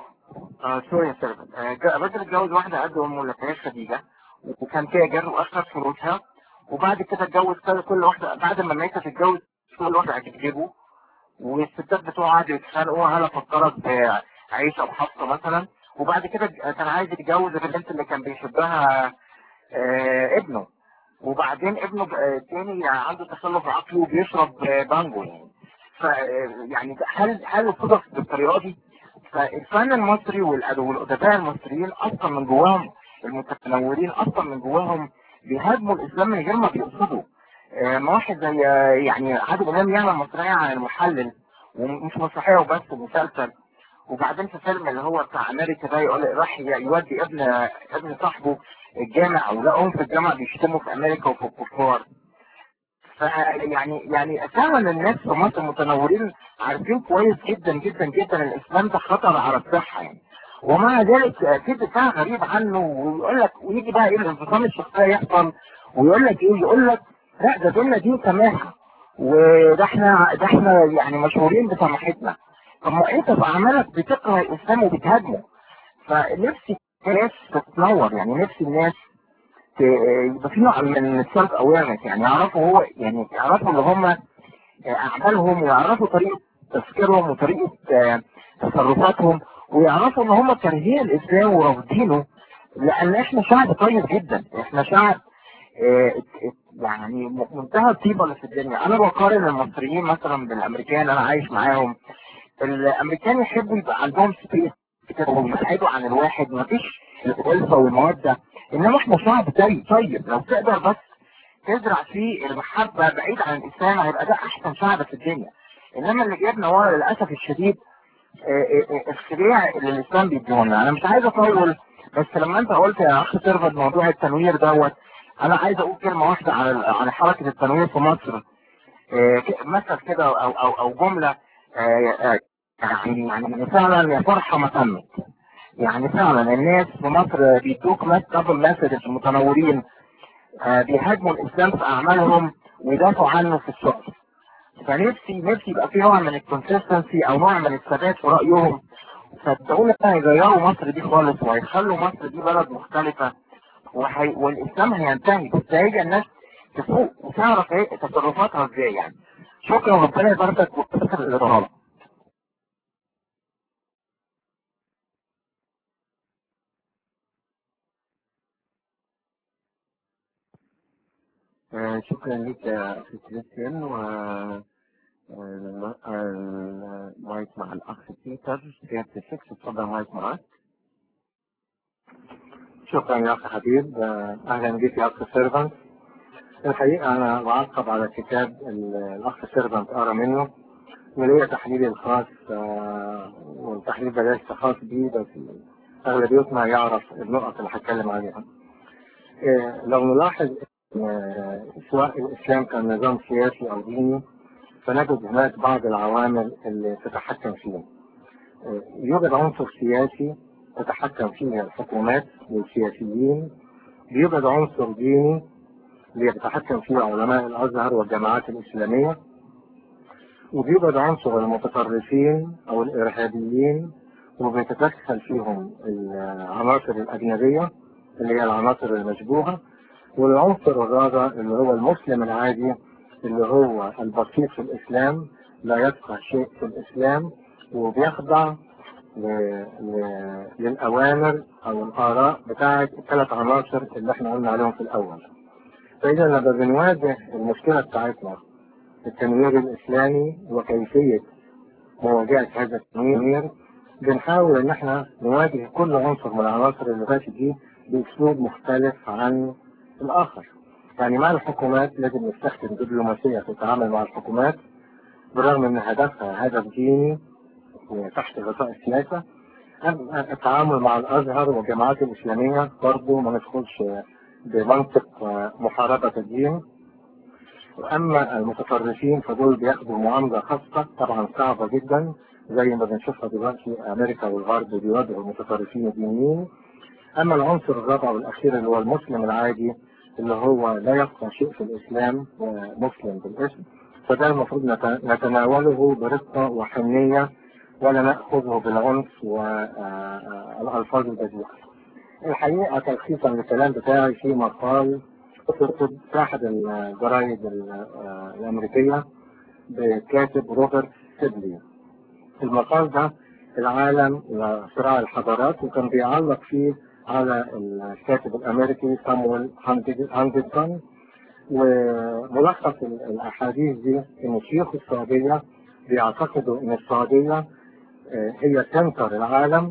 آه سوري يا سيرفن آه جا- الراجل اتجوز واحدة قد امه اللي هي خديجة وكان تاجر واخد فلوسها وبعد كده اتجوز كل كل واحدة بعد ما ماتت اتجوز كل واحدة هتجيبه والستات بتوعه قعدوا يتخانقوا هل افكرك بعيشة وحفصة مثلا وبعد كده كان عايز يتجوز البنت اللي كان بيحبها آه ابنه وبعدين ابنه آه، تاني عنده تخلف عقلي وبيشرب آه، بانجو يعني ف يعني ده- هل هل الصدف بالطريقه دي؟ فالفن المصري والأد- والادباء المصريين اصلا من جواهم المتنورين اصلا من جواهم بيهاجموا الاسلام من غير ما بيقصدوا آه، ما واحد زي آه، يعني عادل امام يعمل مسرحيه عن المحلل ومش مسرحيه وبس مسلسل وبعدين في فيلم اللي هو بتاع امريكا ده يقول راح يودي ابن ابن صاحبه الجامع او لقوهم في الجامعه بيشتموا في امريكا وفي الكفار فيعني يعني فعلا الناس في مصر متنورين عارفين كويس جدا جدا جدا الاسلام ده خطر على الصحه يعني ومع ذلك في دفاع غريب عنه ويقول لك ويجي بقى ايه الانفصام الشخصيه يحصل ويقول لك ايه يقول لك لا ده ديننا دين سماحه وده احنا ده احنا يعني مشهورين بسماحتنا طب ما انت في اعمالك بتكره الاسلام وبتهاجمه فنفسي الناس تتنور يعني نفسي الناس ت- يبقى في نوع من السلف اويرنس يعني يعرفوا هو يعني يعرفوا اللي هم اعمالهم ويعرفوا طريقه تفكيرهم وطريقه آه، تصرفاتهم ويعرفوا ان هم كارهين الاسلام ورافضينه لان احنا شعب طيب جدا احنا شعب آه، يعني منتهى الطيبه اللي في الدنيا انا بقارن المصريين مثلا بالامريكان انا عايش معاهم الامريكان يحبوا يبقى عندهم سبيس كده ويبعدوا عن الواحد مفيش الألفة والمودة انما احنا شعب طيب طيب لو تقدر بس تزرع فيه المحبة بعيد عن الإسلام هيبقى ده أحسن شعب في الدنيا إنما اللي جابنا ورا للأسف الشديد آه، آه، آه، الخديع اللي الإسلام بيديهولنا أنا مش عايز أطول بس لما أنت قلت يا أخ سيرفر موضوع التنوير دوت انا عايز اقول كلمه واحده عن عن حركه التنوير في مصر آه، ك- مثل كده او او او جمله آه، آه، يعني يعني فعلا يا فرحه ما تمت يعني فعلا الناس في مصر بيدوك مس دبل مسج المتنورين آه، بيهاجموا الاسلام في اعمالهم ويدافعوا عنه في الشغل فنفسي نفسي يبقى في نوع من الكونسستنسي او نوع من الثبات في رايهم صدقوني هيغيروا مصر دي خالص وهيخلوا مصر دي بلد مختلفه وحي... والاسلام هينتهي بس هيجي الناس تفوق وتعرف ايه تصرفاتها ازاي يعني شكرا ربنا يباركك ويكثر الاضرار آه، شكرا لك يا أخي كريستيان و آه، المايك مع الأخ بيتر سيادة الشيخ اتفضل المايك معاك شكرا يا اخي حبيب آه، اهلا بك يا اخ سيرفنت الحقيقه انا بعقب على كتاب ال- الاخ سيرفنت قرا منه وليا تحليلي الخاص آه، والتحليل ده ليس خاص بي بس اغلبيتنا يعرف النقط اللي هتكلم عليها آه، لو نلاحظ آه، سواء الاسلام كان نظام سياسي او ديني فنجد هناك بعض العوامل اللي تتحكم فيه آه، يوجد عنصر سياسي تتحكم فيه الحكومات والسياسيين بيوجد عنصر ديني بيتحكم فيه علماء الازهر والجماعات الاسلاميه وبيوجد عنصر المتطرفين او الارهابيين وبيتدخل فيهم العناصر الاجنبيه اللي هي العناصر المشبوهه والعنصر الرابع اللي هو المسلم العادي اللي هو البسيط في الاسلام لا يفقه شيء في الاسلام وبيخضع ل- ل- للأوامر أو الآراء بتاعة الثلاث عناصر اللي احنا قلنا عليهم في الأول. فإذا لما بنواجه المشكلة بتاعتنا التنوير الإسلامي وكيفية مواجهة هذا التنوير بنحاول إن احنا نواجه كل عنصر من العناصر اللي فاتت دي بأسلوب مختلف عن الآخر. يعني مع الحكومات لازم نستخدم دبلوماسية في التعامل مع الحكومات بالرغم إن هدفها هدف ديني تحت غطاء السياسة أما التعامل مع الأزهر والجماعات الإسلامية برضه ما ندخلش بمنطق محاربة الدين وأما المتطرفين فدول بياخدوا معاملة خاصة طبعا صعبة جدا زي ما بنشوفها دلوقتي أمريكا والغرب بيواجهوا المتطرفين الدينيين أما العنصر الرابع والأخير اللي هو المسلم العادي اللي هو لا يفقه شيء في الإسلام مسلم بالاسم فده المفروض نت- نتناوله برقة وحنية ولا نأخذه بالعنف والألفاظ البذيئة. الحقيقة تلخيصا للكلام بتاعي في مقال كتب في أحد الجرايد ال- الأمريكية بكاتب روبرت سيدلي. المقال ده العالم وصراع الحضارات وكان بيعلق فيه على الكاتب الأمريكي سامويل هانتنجتون وملخص ال- الأحاديث دي إن شيوخ السعودية بيعتقدوا إن السعودية آه، هي سنتر العالم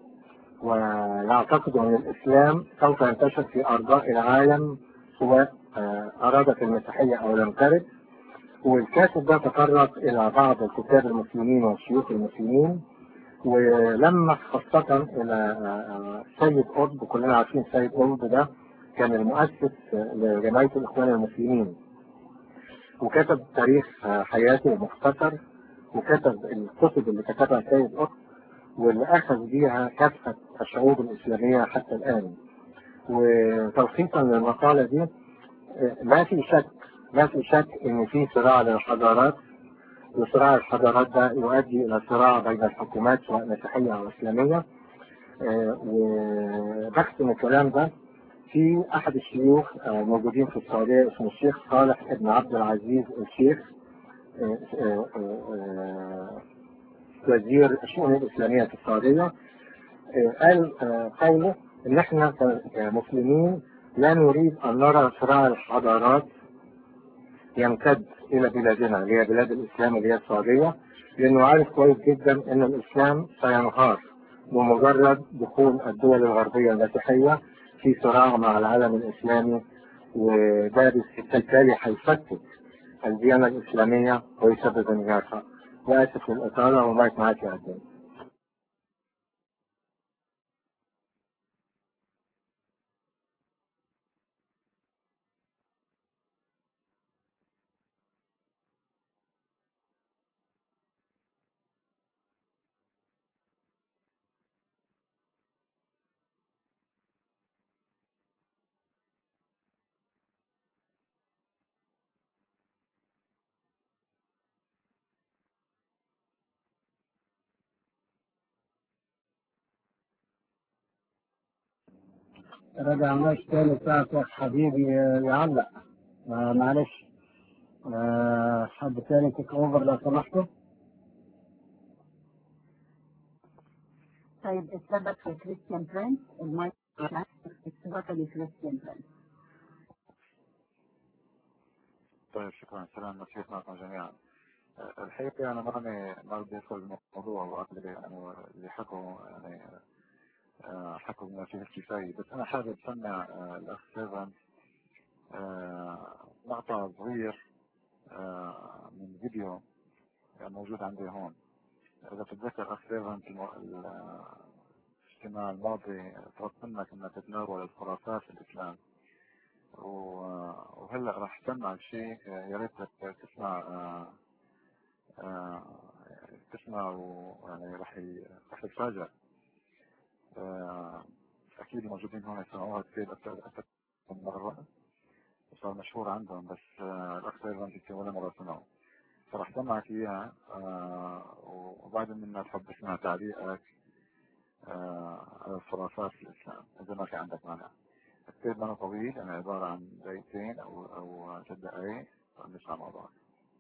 ويعتقدوا أن الإسلام سوف ينتشر في أرجاء العالم سواء آه، أرادت المسيحية أو لم ترد والكاتب ده تطرق إلى بعض الكتاب المسلمين والشيوخ المسلمين ولما خاصة إلى آه، سيد قطب كلنا عارفين سيد قطب ده كان المؤسس آه، لجمعية الإخوان المسلمين وكتب تاريخ آه، حياته مختصر وكتب الكتب اللي كتبها سيد قطب واللي أخذ بيها كافة الشعوب الإسلامية حتى الآن وتلخيصا للمقالة دي آه، ما في شك ما في شك إن في صراع للحضارات وصراع الحضارات ده يؤدي إلى صراع بين الحكومات سواء مسيحية أو إسلامية آه، وبختم الكلام ده في أحد الشيوخ آه، موجودين في السعودية اسمه الشيخ صالح بن عبد العزيز الشيخ آه، آه، آه، وزير الشؤون الإسلامية في السعودية آه، قال آه، قوله إن إحنا كمسلمين لا نريد أن نرى صراع الحضارات يمتد إلى بلادنا اللي هي بلاد الإسلام اللي هي السعودية لأنه عارف كويس جدا إن الإسلام سينهار بمجرد دخول الدول الغربية المسيحية في صراع مع العالم الإسلامي وده بالتالي هيفتت الديانة الإسلامية ويسبب انهيارها. وآسف للإطالة ومايك معاك يا عزيزي. رجعناش تاني ساعة يا حبيبي يعلق آه معلش آه حد تاني تيك اوفر لو سمحتوا طيب اتثبت في كريستيان برنس المايك اتثبت لكريستيان برنس طيب شكرا سلام مسيح معكم جميعا آه، الحقيقة أنا ماني ما بدي أدخل الموضوع وأقدر يعني اللي حكوا يعني آه، حكوا بما فيه الكفاية بس أنا حابب سمع آه، الأخ سيفن مقطع صغير آه، من فيديو موجود عندي هون إذا تتذكر أخ سيفن في المو- ال- الاجتماع الماضي طلبت منك أنك تتناول الخرافات في الإسلام و- وهلا راح سمعك شيء يا ريتك تسمع آه، آه، تسمع ويعني راح ي- راح تتفاجأ آه، أكيد الموجودين هون يسمعوها كثير أكثر أكثر من مرة وصار مشهور عندهم بس آه، الأخ سيرفنت يمكن ولا مرة سمعوا فراح سمعك إياها آه، وبعد منها تحب تسمع تعليقك آه، على الخرافات في الإسلام إذا ما في عندك مانع الكتاب ما طويل يعني عبارة عن دقيقتين أو أو ثلاث دقايق نسمع مع بعض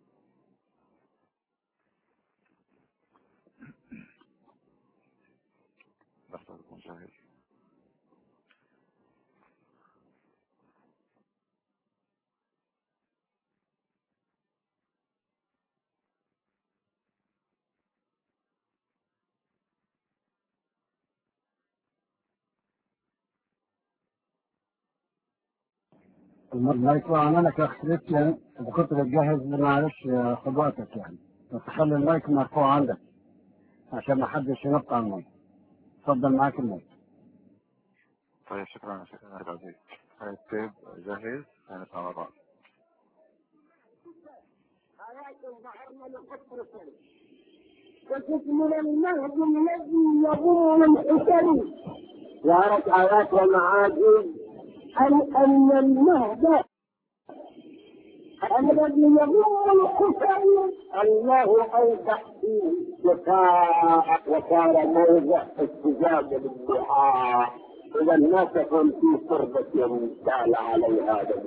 بس تكون جاهز المايك معانا يا اخ كريستيان اذا كنت بتجهز معلش آه، خد وقتك يعني بس خلي المايك مرفوع عندك عشان ما حدش ينط على المايك اتفضل معاك المايك طيب شكرا شكرا عبد العزيز هاي الكتاب جاهز نسمع مع بعض وتكمل المهد الذي يضم الحسن ظهرت آيات ومعاجز أن أن المهد الذي يضم الحسن الله أوضح فيه وكان وكان موضع استجابة للدعاء إذا ما تكون في تربة كان عليها هذا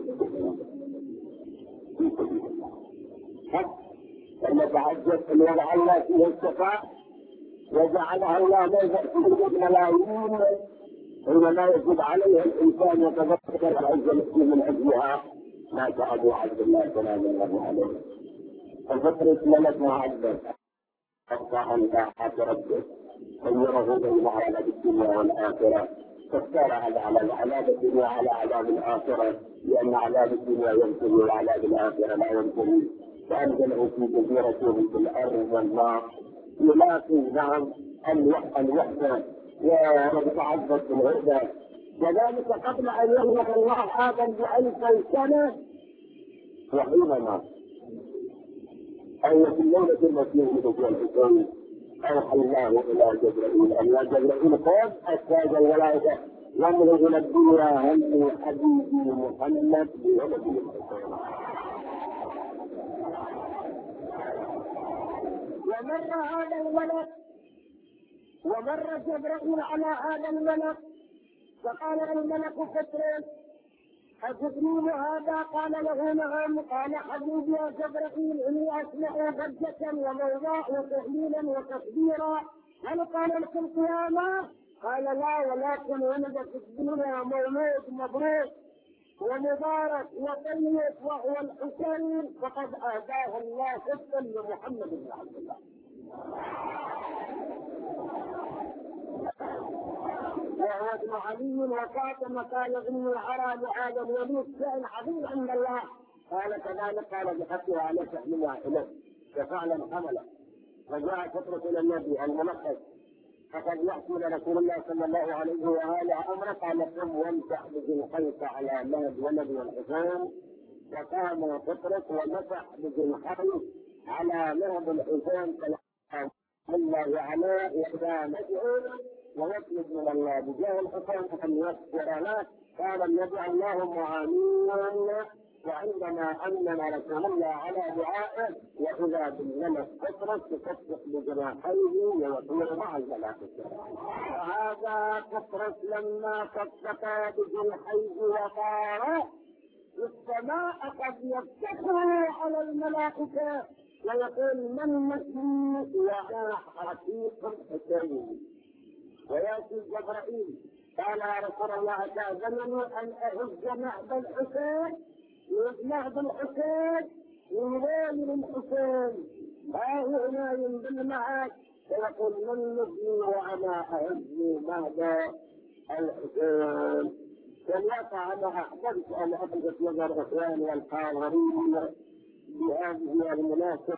لما تعجب ان وضع الله فيه الشفاء وجعلها الله موضع في ملايين حينما يجب عليه الانسان يتذكر العز التي من اجلها مات ابو عبد الله سلام الله عليه ففترة ملك معذب حتى ان طاعة ربه خيره بين عذاب الدنيا والاخره فاختار هذا على عذاب الدنيا على عذاب الاخره لان عذاب الدنيا ينتهي وعذاب الاخره لا ينتهي فانزله في جزيره في الارض والماء يلاقي نعم الوحده الوحده ويتعذب في العباد وذلك قبل ان يخلق الله ادم بألف سنه وحينما أي في الليلة التي ولد فيها الحسين أوحى الله إلى جبرائيل أن يا جبرائيل خذ أسواج الملائكة وامرض نبينا هم حبيبي محمد بولد الحسين ومر هذا الملك ومر جبرائيل على هذا الملك فقال الملك فترة أتدرون هذا قال له نعم قال حبيبي يا جبرائيل إني أسمع ضجة وموضاء وتهليلا وتكبيرا هل قال لكم قيامة؟ قال لا ولكن ولد في الدنيا مولود مبروك ومبارك وطيب وهو الحسين فقد اهداه الله حبا لمحمد بن عبد الله. وهو ابن علي وفاطمه قال اني ارى بهذا الوليد شيء عظيم عند الله قال كذلك قال بحقه على تحملها اليه وفعلا حمله وجاء فترة الى النبي الملقب فقد يحكي لرسول الله صلى الله عليه واله امره قال قم وامسح بجنحيك على مهد ولد الحسين وقام فطرك ومسح بجنحيه على مهد الحسين كلام الله عليه واذا ندعو ويطلب من الله بجاه الحسين ان يغفر له قال النبي اللهم امين وعندما أننا نتولى على دعائه وإذا بالملك بطرس تصدق بجناحيه ويطير مع الملائكة وهذا بطرس لما صدق بجناحيه وطار في السماء قد يفتخر على الملائكة ويقول من مثلي وأنا رفيق الحسين ويأتي جبرائيل قال يا رسول الله تأذنني أن أهز نهب الحسين نهب الحسين وينام الحسين ها هو نايم بالمعاد فيقول من مثلي وأنا أهز نهب الحسين فالواقع أنا أحببت أن ألفت نظر إخواني الحاضرين بهذه المناسبة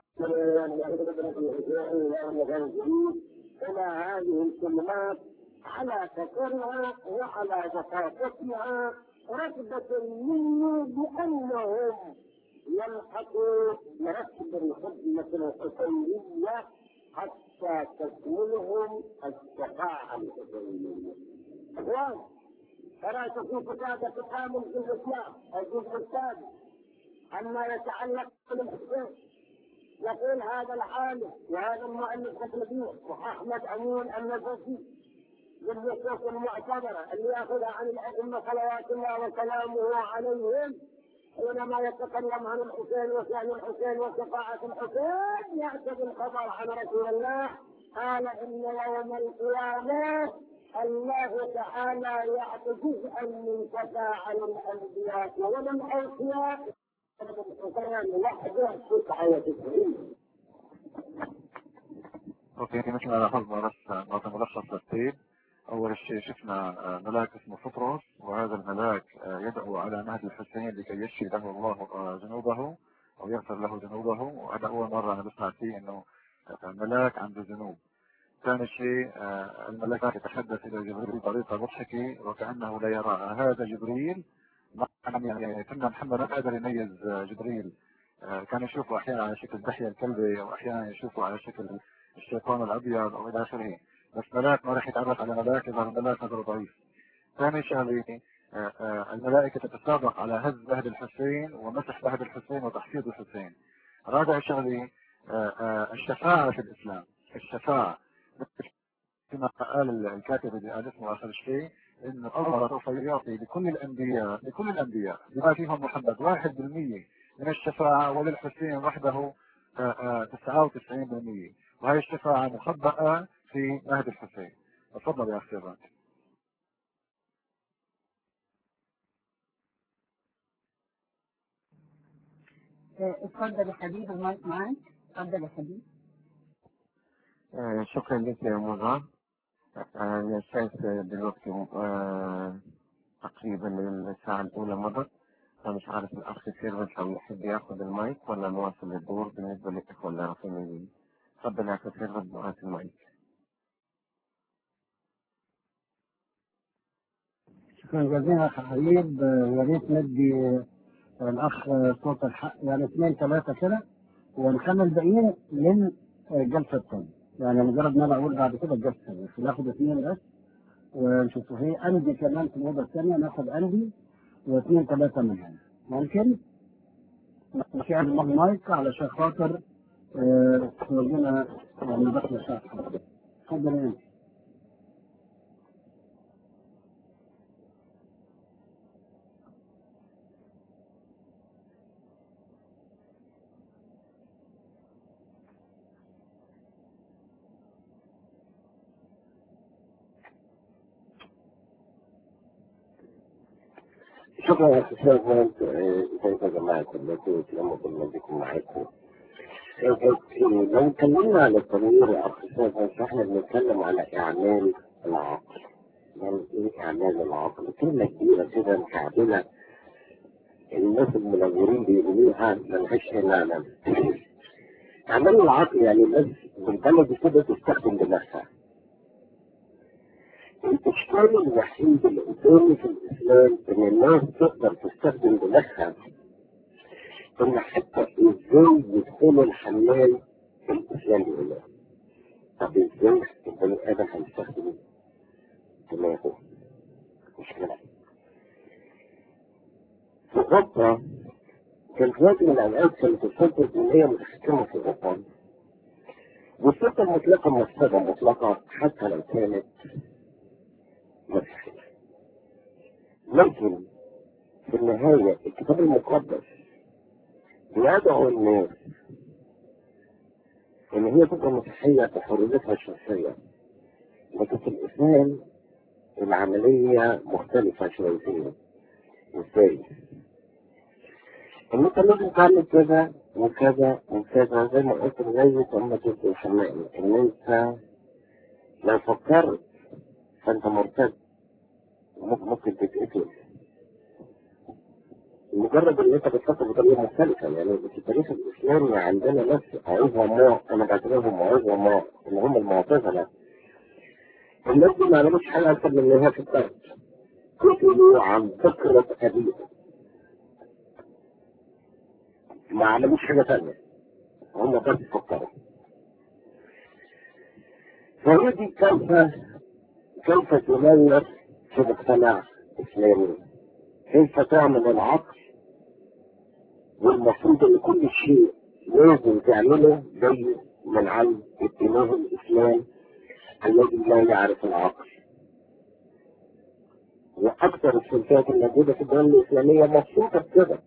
إلى هذه الكلمات على فكرها وعلى دقائقها رغبة مني بأنهم يلحقوا بركب الخدمة الحسينية حتى تكملهم الشفاعة الحسينية. إخوان ترى في كتابة تكامل في الإسلام الجزء السادس عما يتعلق بالحسين يقول هذا العالم وهذا المؤلف الكبير واحمد امين النجفي بالنصوص المعتبره اللي ياخذها عن الائمه صلوات الله وسلامه عليهم حينما يتكلم عن الحسين وشان الحسين وشفاعه الحسين ياتي بالخبر عن رسول الله قال ان يوم القيامه الله تعالى يعطي جزءا من شفاعه الانبياء وللاوصياء وحده تسعه وتسعين اوكي مثل ما لاحظنا بس نعطي ملخص ترتيب اول شيء شفنا آه، ملاك اسمه فطرس وهذا الملاك آه، يدعو على مهد الحسين لكي يشفي له الله آه، ذنوبه او يغفر له ذنوبه وهذا اول مره انا بسمع فيه انه آه، ملاك عنده ذنوب ثاني شيء آه، الملاك يتحدث الى جبريل بطريقه مضحكه وكانه لا يرى هذا جبريل نعم يعني كنا محمد ما قادر يميز آه، جبريل آه، كان يشوفه احيانا على شكل دحية الكلبي او احيانا يشوفه على شكل الشيطان الابيض او الى اخره بس ملاك ما راح يتعرف على ملاك اذا الملاك نظره ضعيف ثاني شغله آه، آه، الملائكة تتسابق على هز بهد الحسين ومسح بهد الحسين وتحفيظ الحسين رابع شغله آه، آه، الشفاعة في الإسلام الشفاعة كما قال الكاتب اللي قال اسمه آخر شيء إنه الله سوف يعطي لكل الأنبياء لكل الأنبياء بما فيهم محمد واحد بالمية من الشفاعة وللحسين وحده تسعة وتسعين بالمية وهي الشفاعة مخبأة في مهد الحسين تفضل يا أخي سيران آه، اتفضل يا حبيبي المايك معاك اتفضل يا حبيبي آه، شكرا لك يا مرة آه، أنا شايف دلوقتي آه، تقريبا الساعة الأولى مضت فمش عارف الأخ سيرفنت لو يحب ياخذ المايك ولا نواصل الدور بالنسبة للإخوة اللي رايحين يجي تفضل يا أخ سيرفنت معاك المايك شكرا جزيلا اخ حبيب آه، يا ريت ندي آه، الاخ آه، صوت الحق يعني اثنين ثلاثه كده ونخلي الباقيين للجلسه الثانيه يعني مجرد ما انا اقول بعد كده الجلسه بس ناخد اثنين بس ونشوف في اندي كمان في الاوضه الثانيه ناخد اندي واثنين ثلاثه من هنا ممكن؟ نشيع المايك علشان خاطر آه، تودينا يعني بس الشخص اتفضل انت شكرا يا استاذ سيرفنت ازيكم يا جماعه كلكم وسلام الله بكم معاكم لو اتكلمنا عن التنوير يا اخ سيرفنت فاحنا بنتكلم على اعمال العقل يعني ايه اعمال العقل كلمه كبيره كده مكعبله الناس المنورين بيقولوها ملهاش اي معنى اعمال العقل يعني الناس بالبلد كده تستخدم دماغها الإشكال الوحيد اللي قدامي في الإسلام إن الناس تقدر تستخدم دماغها إن حتى إزاي يدخلوا الحمام في الإسلام يقول لهم. طب إزاي البني آدم هيستخدم دماغه؟ مشكلة في أوروبا كان في وقت من الأوقات كانت السلطة الدينية متحكمة في الوطن والسلطة المطلقة مفسدة مطلقة حتى لو كانت مسيحية لكن في النهاية الكتاب المقدس بيدعو الناس ان هي تبقى مسيحية بحريتها الشخصية لكن في الاسلام العملية مختلفة شويتين ازاي؟ ان انت لازم تعمل كذا وكذا وكذا زي ما قلت لغاية اما تبقى الحمائي ان انت لو فكرت فانت مرتد وممكن ممكن تتقتل مجرد ان انت بتفكر بطريقه مختلفه يعني في التاريخ الاسلامي عندنا ناس عظماء انا بعتبرهم عظماء اللي هم المعتزله الناس دي ما عملوش حاجه اكتر من ان هي في الدرس كتبوا عن فكره ابيهم ما عملوش حاجه ثانيه هم بس فكروا فهي دي كيف كيف تمارس في مجتمع اسلامي كيف تعمل العقل والمفروض ان كل شيء لازم تعمله زي من عن اتجاه الاسلام الذي لا يعرف العقل واكثر السلطات الموجوده في الدول الاسلاميه مبسوطه بكده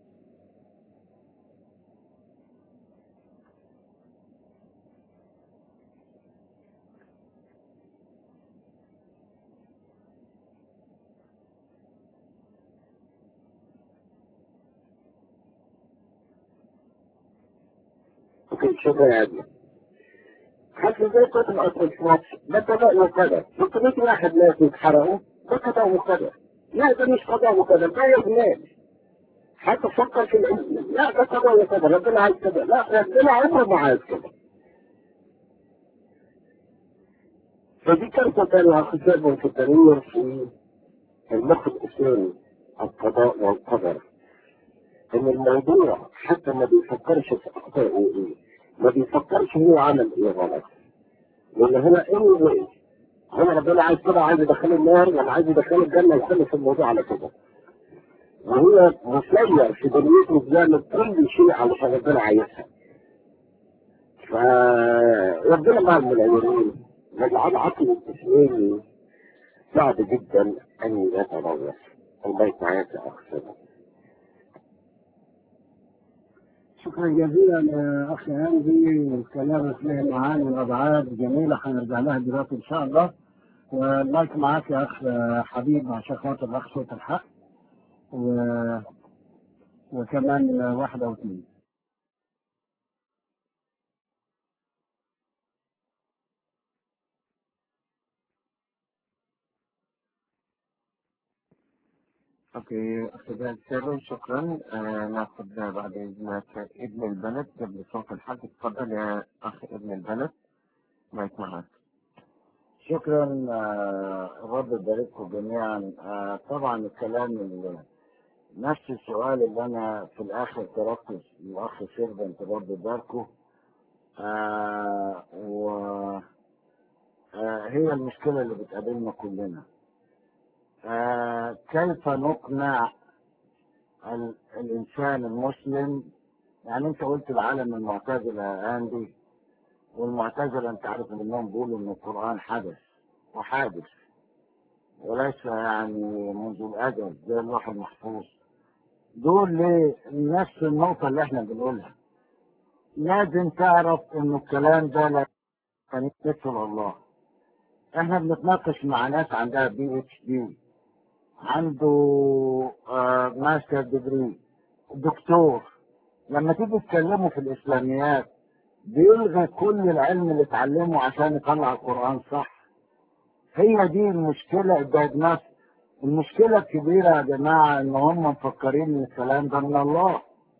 اوكي شكرا يا ابني حتى زي كتب اصل في مصر ده قضاء وقدر 600 واحد ناس يتحرقوا ده قضاء وقدر لا ده مش قضاء وقدر ده يجنان حتى فكر في العلم لا ده قضاء وقدر ربنا عايز كده لا ربنا عمره ما عايز كده فدي كارثة تانية خصوصا في التنوير في المخ الإسلامي القضاء والقدر ان الموضوع حتى ما بيفكرش في اخطائه ايه ما بيفكرش هو عمل ايه غلط لان هو anyway هو ربنا عايز كده عايز يدخله النار ولا عايز يدخله الجنه يخلص الموضوع على كده وهو مسير في دنيته بيعمل كل شيء علشان ربنا عايزها فربنا مع الملايين نجعل عقل الاسلامي صعب جدا ان يتنور الله معاك يا اخ سلام شكرا جزيلا يا اخي هانزي الكلام فيه معاني وابعاد جميله هنرجع لها دلوقتي ان شاء الله والمايك معاك يا اخ حبيب عشان خاطر الاخ صوت الحق و... وكمان واحده واثنين اوكي استاذ سيرو شكرا آه ناخذ بعد اذنك ابن البلد قبل صوت الحق تفضل يا اخ ابن البلد مايك معك شكرا آه، رب يبارككم جميعا آه، طبعا الكلام ال- نفس السؤال اللي انا في الاخر تركت الاخ سيرفنت رب يباركه آه و آه هي المشكله اللي بتقابلنا كلنا آه كيف نقنع ال- الانسان المسلم يعني انت قلت العالم المعتزله يا اندي والمعتزله انت عارف انهم بيقولوا ان القران حدث وحادث وليس يعني منذ الازل زي اللوح المحفوظ دول ليه نفس النقطه اللي احنا بنقولها لازم تعرف ان الكلام ده لا يمثل الله احنا بنتناقش مع ناس عندها بي اتش دي عنده آه ماستر ديجري دكتور لما تيجي تكلموا في الاسلاميات بيلغي كل العلم اللي اتعلمه عشان يطلع القران صح هي دي المشكله الدياجنوس المشكله الكبيره يا جماعه ان هم مفكرين ان الكلام ده من الله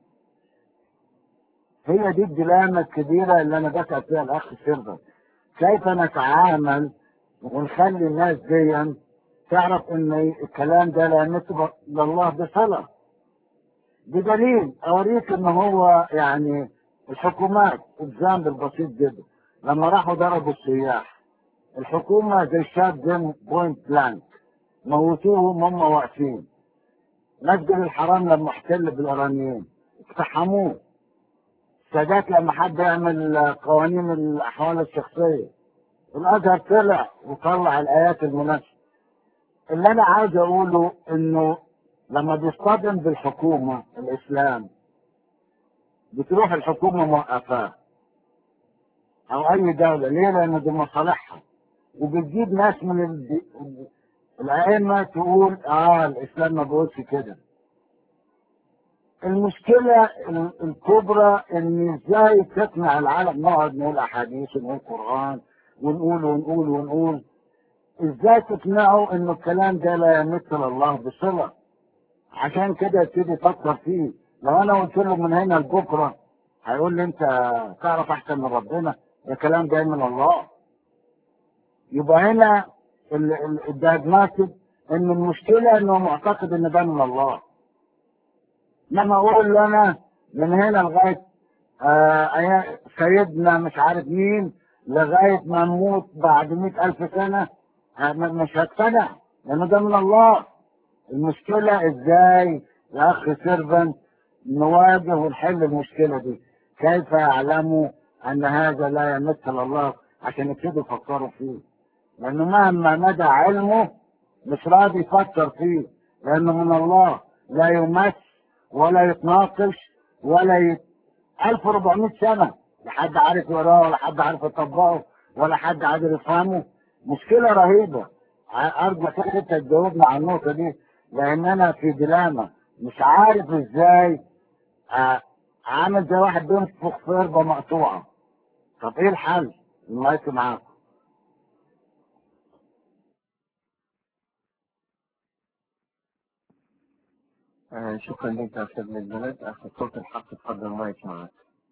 هي دي الدلامه الكبيره اللي انا بسال فيها الاخ سيرفر كيف نتعامل ونخلي الناس دي تعرف ان الكلام ده لا يمت لله بصله بدليل اوريك ان هو يعني الحكومات اكزامبل بسيط جدا لما راحوا ضربوا السياح الحكومه زي شاب ديم بوينت بلانك موتوهم هم واقفين مسجد الحرام لما احتل بالايرانيين اقتحموه السادات لما حد يعمل قوانين الاحوال الشخصيه الازهر طلع وطلع الايات المناسبه اللي انا عايز اقوله انه لما بيصطدم بالحكومه الاسلام بتروح الحكومه موقفاه او اي دوله ليه؟ لان دي مصالحها وبتجيب ناس من ال... الائمه تقول اه الاسلام ما بيقولش كده المشكله ال- الكبرى ان ازاي تقنع العالم نقعد نقول احاديث ونقول قران ونقول ونقول ونقول ازاي تقنعه انه الكلام ده لا يمثل الله بصله عشان كده يبتدي يفكر فيه لو انا قلت له من هنا لبكره هيقول لي انت تعرف احسن من ربنا ده كلام جاي من الله يبقى هنا الدياجنوستيك ان المشكله انه معتقد ان ده من الله لما اقول له انا من هنا لغايه آه أيا- سيدنا مش عارف مين لغايه ما نموت بعد مئة ألف سنه آه، م- مش هقتنع لأنه ده من الله المشكلة ازاي يا اخ سيرفنت نواجه ونحل المشكلة دي كيف يعلموا ان هذا لا يمثل الله عشان يبتدوا يفكروا فيه لانه مهما مدى علمه مش راضي يفكر فيه لانه من الله لا يمس ولا يتناقش ولا يت... 1400 سنة لا حد عارف يقراه ولا حد عارف يطبقه ولا حد قادر يفهمه مشكلة رهيبة ع- أرجو إنك أنت تجاوبنا على النقطة دي لأن أنا في ديلاما مش عارف إزاي آه، عامل زي واحد بينفخ في قربة مقطوعة طب إيه الحل؟ المايك معاكم آه، شكرا لك يا أستاذ من البلد أخذ صوت الحق تفضل المايك معك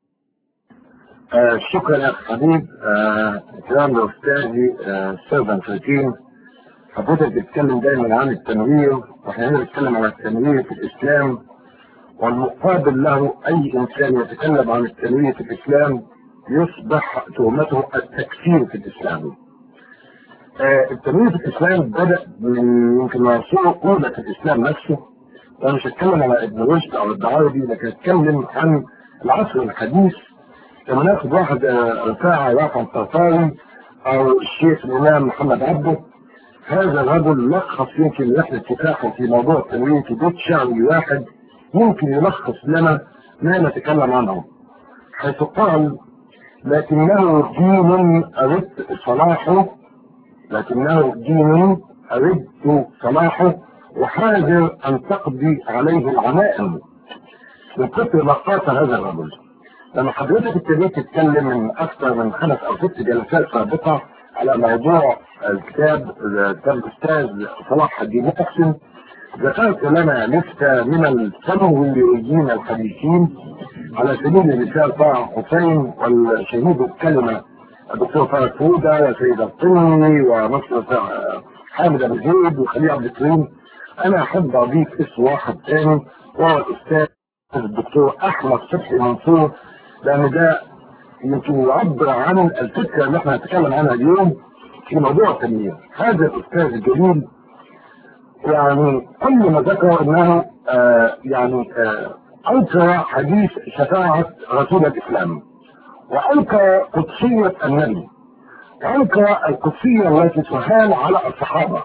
آه شكرا يا أخ حبيب آه كلام لأستاذي آه سيرفن تركين حضرتك بتتكلم دايما عن التنوير واحنا هنا بنتكلم عن التنوير في الإسلام والمقابل له أي إنسان يتكلم عن التنوير في الإسلام يصبح تهمته التكفير في الإسلام آه التنوير في الإسلام بدأ من يمكن من العصور الأولى في الإسلام نفسه أنا مش هتكلم على ابن رشد أو الدعاوي لكن هتكلم عن العصر الحديث لما ناخد واحد آه، رفاعة رافع الطرطاوي او الشيخ الامام محمد عبده هذا الرجل لخص يمكن رحلة كفاحه في موضوع التنوير في بيت شعري واحد ممكن يلخص لنا ما نتكلم عنه حيث قال لكنه دين أردت صلاحه لكنه دين أردت صلاحه وحاذر أن تقضي عليه العمائم من كثر لقاط هذا الرجل لما حضرتك ابتديت تتكلم من اكثر من خمس او ست جلسات سابقه على موضوع الكتاب كتاب الاستاذ صلاح الدين محسن ذكرت لنا لستة من التنويريين الحديثين على سبيل المثال طه حسين والشهيد الكلمة الدكتور فرج فودة وسيد الطني ومصر حامد ابو زيد وخليل عبد الكريم انا احب اضيف اسم واحد ثاني وهو الاستاذ الدكتور احمد صبحي منصور لان ده يمكن يعبر عن الفكره اللي احنا هنتكلم عنها اليوم في موضوع التنميه هذا الاستاذ الجليل يعني كل ما ذكر انه آه يعني آه انكر حديث شفاعه رسول الاسلام وانكر قدسيه النبي وانكر القدسيه التي تهان على الصحابه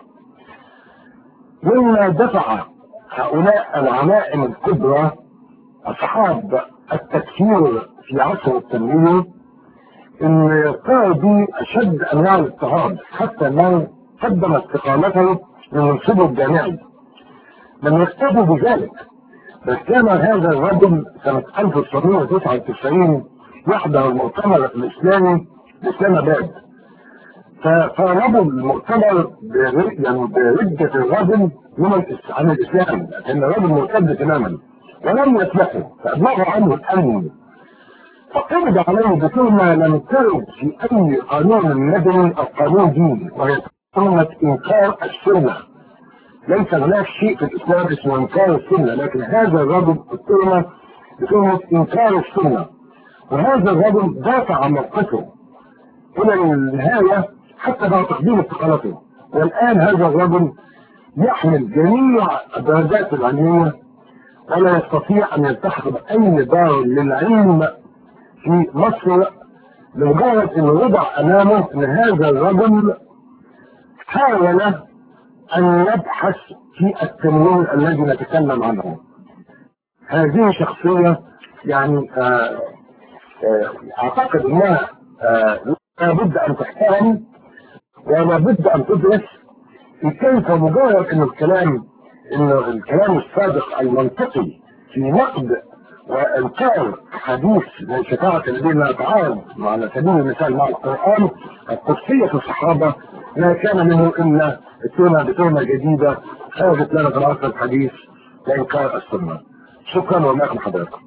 مما دفع هؤلاء العلائم الكبرى اصحاب التكفير في عصر التنوير ان قادوا اشد انواع الاضطهاد حتى من قدم استقامته من منصبه الجامعي لم يكتفوا بذلك بل كان هذا الرجل سنة 1999 يحضر المؤتمر الإسلامي بإسلام آباد فطالبوا المؤتمر بر- يعني بردة الرجل من الإس- عن الإسلام لأن الرجل مرتد تماما ولم يسلكوا فأبلغوا عنه الأمن فقبض عليه بكلمة لم ترد في أي قانون مدني أو قانون ديني وهي كلمة إنكار السنة ليس هناك شيء في الإسلام اسمه إنكار السنة لكن هذا الرجل الكلمة بكلمة إنكار السنة وهذا الرجل دافع عن موقفه إلى النهاية حتى بعد تقديم استقالته والآن هذا الرجل يحمل جميع الدرجات العلمية ولا يستطيع ان يلتحق باي دار للعلم في مصر لمجرد انه وضع امامه ان هذا الرجل حاول ان يبحث في التنوير الذي نتكلم عنه هذه شخصية يعني آه آه اعتقد انها آه لابد ان تحترم ولابد ان تدرس كيف مجرد ان الكلام ان الكلام الصادق المنطقي في نقد وانكار حديث من شفاعة الذين لا يتعارض على سبيل المثال مع القرآن قدسية الصحابة ما كان منه الا التهمة بتهمة جديدة خرجت لنا في العصر الحديث وانكار السنة شكرا ومعكم حضراتكم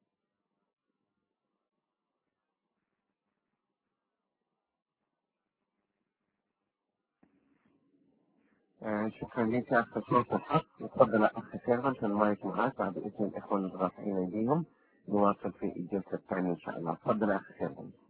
آه، شكرا لك يا أخ صوت الحق تفضل يا أخ سيرفنت المايك معاك بعد إذن الإخوة الرافعين أيديهم نواصل في الجلسة الثانية إن شاء الله تفضل يا أخ سيرفنت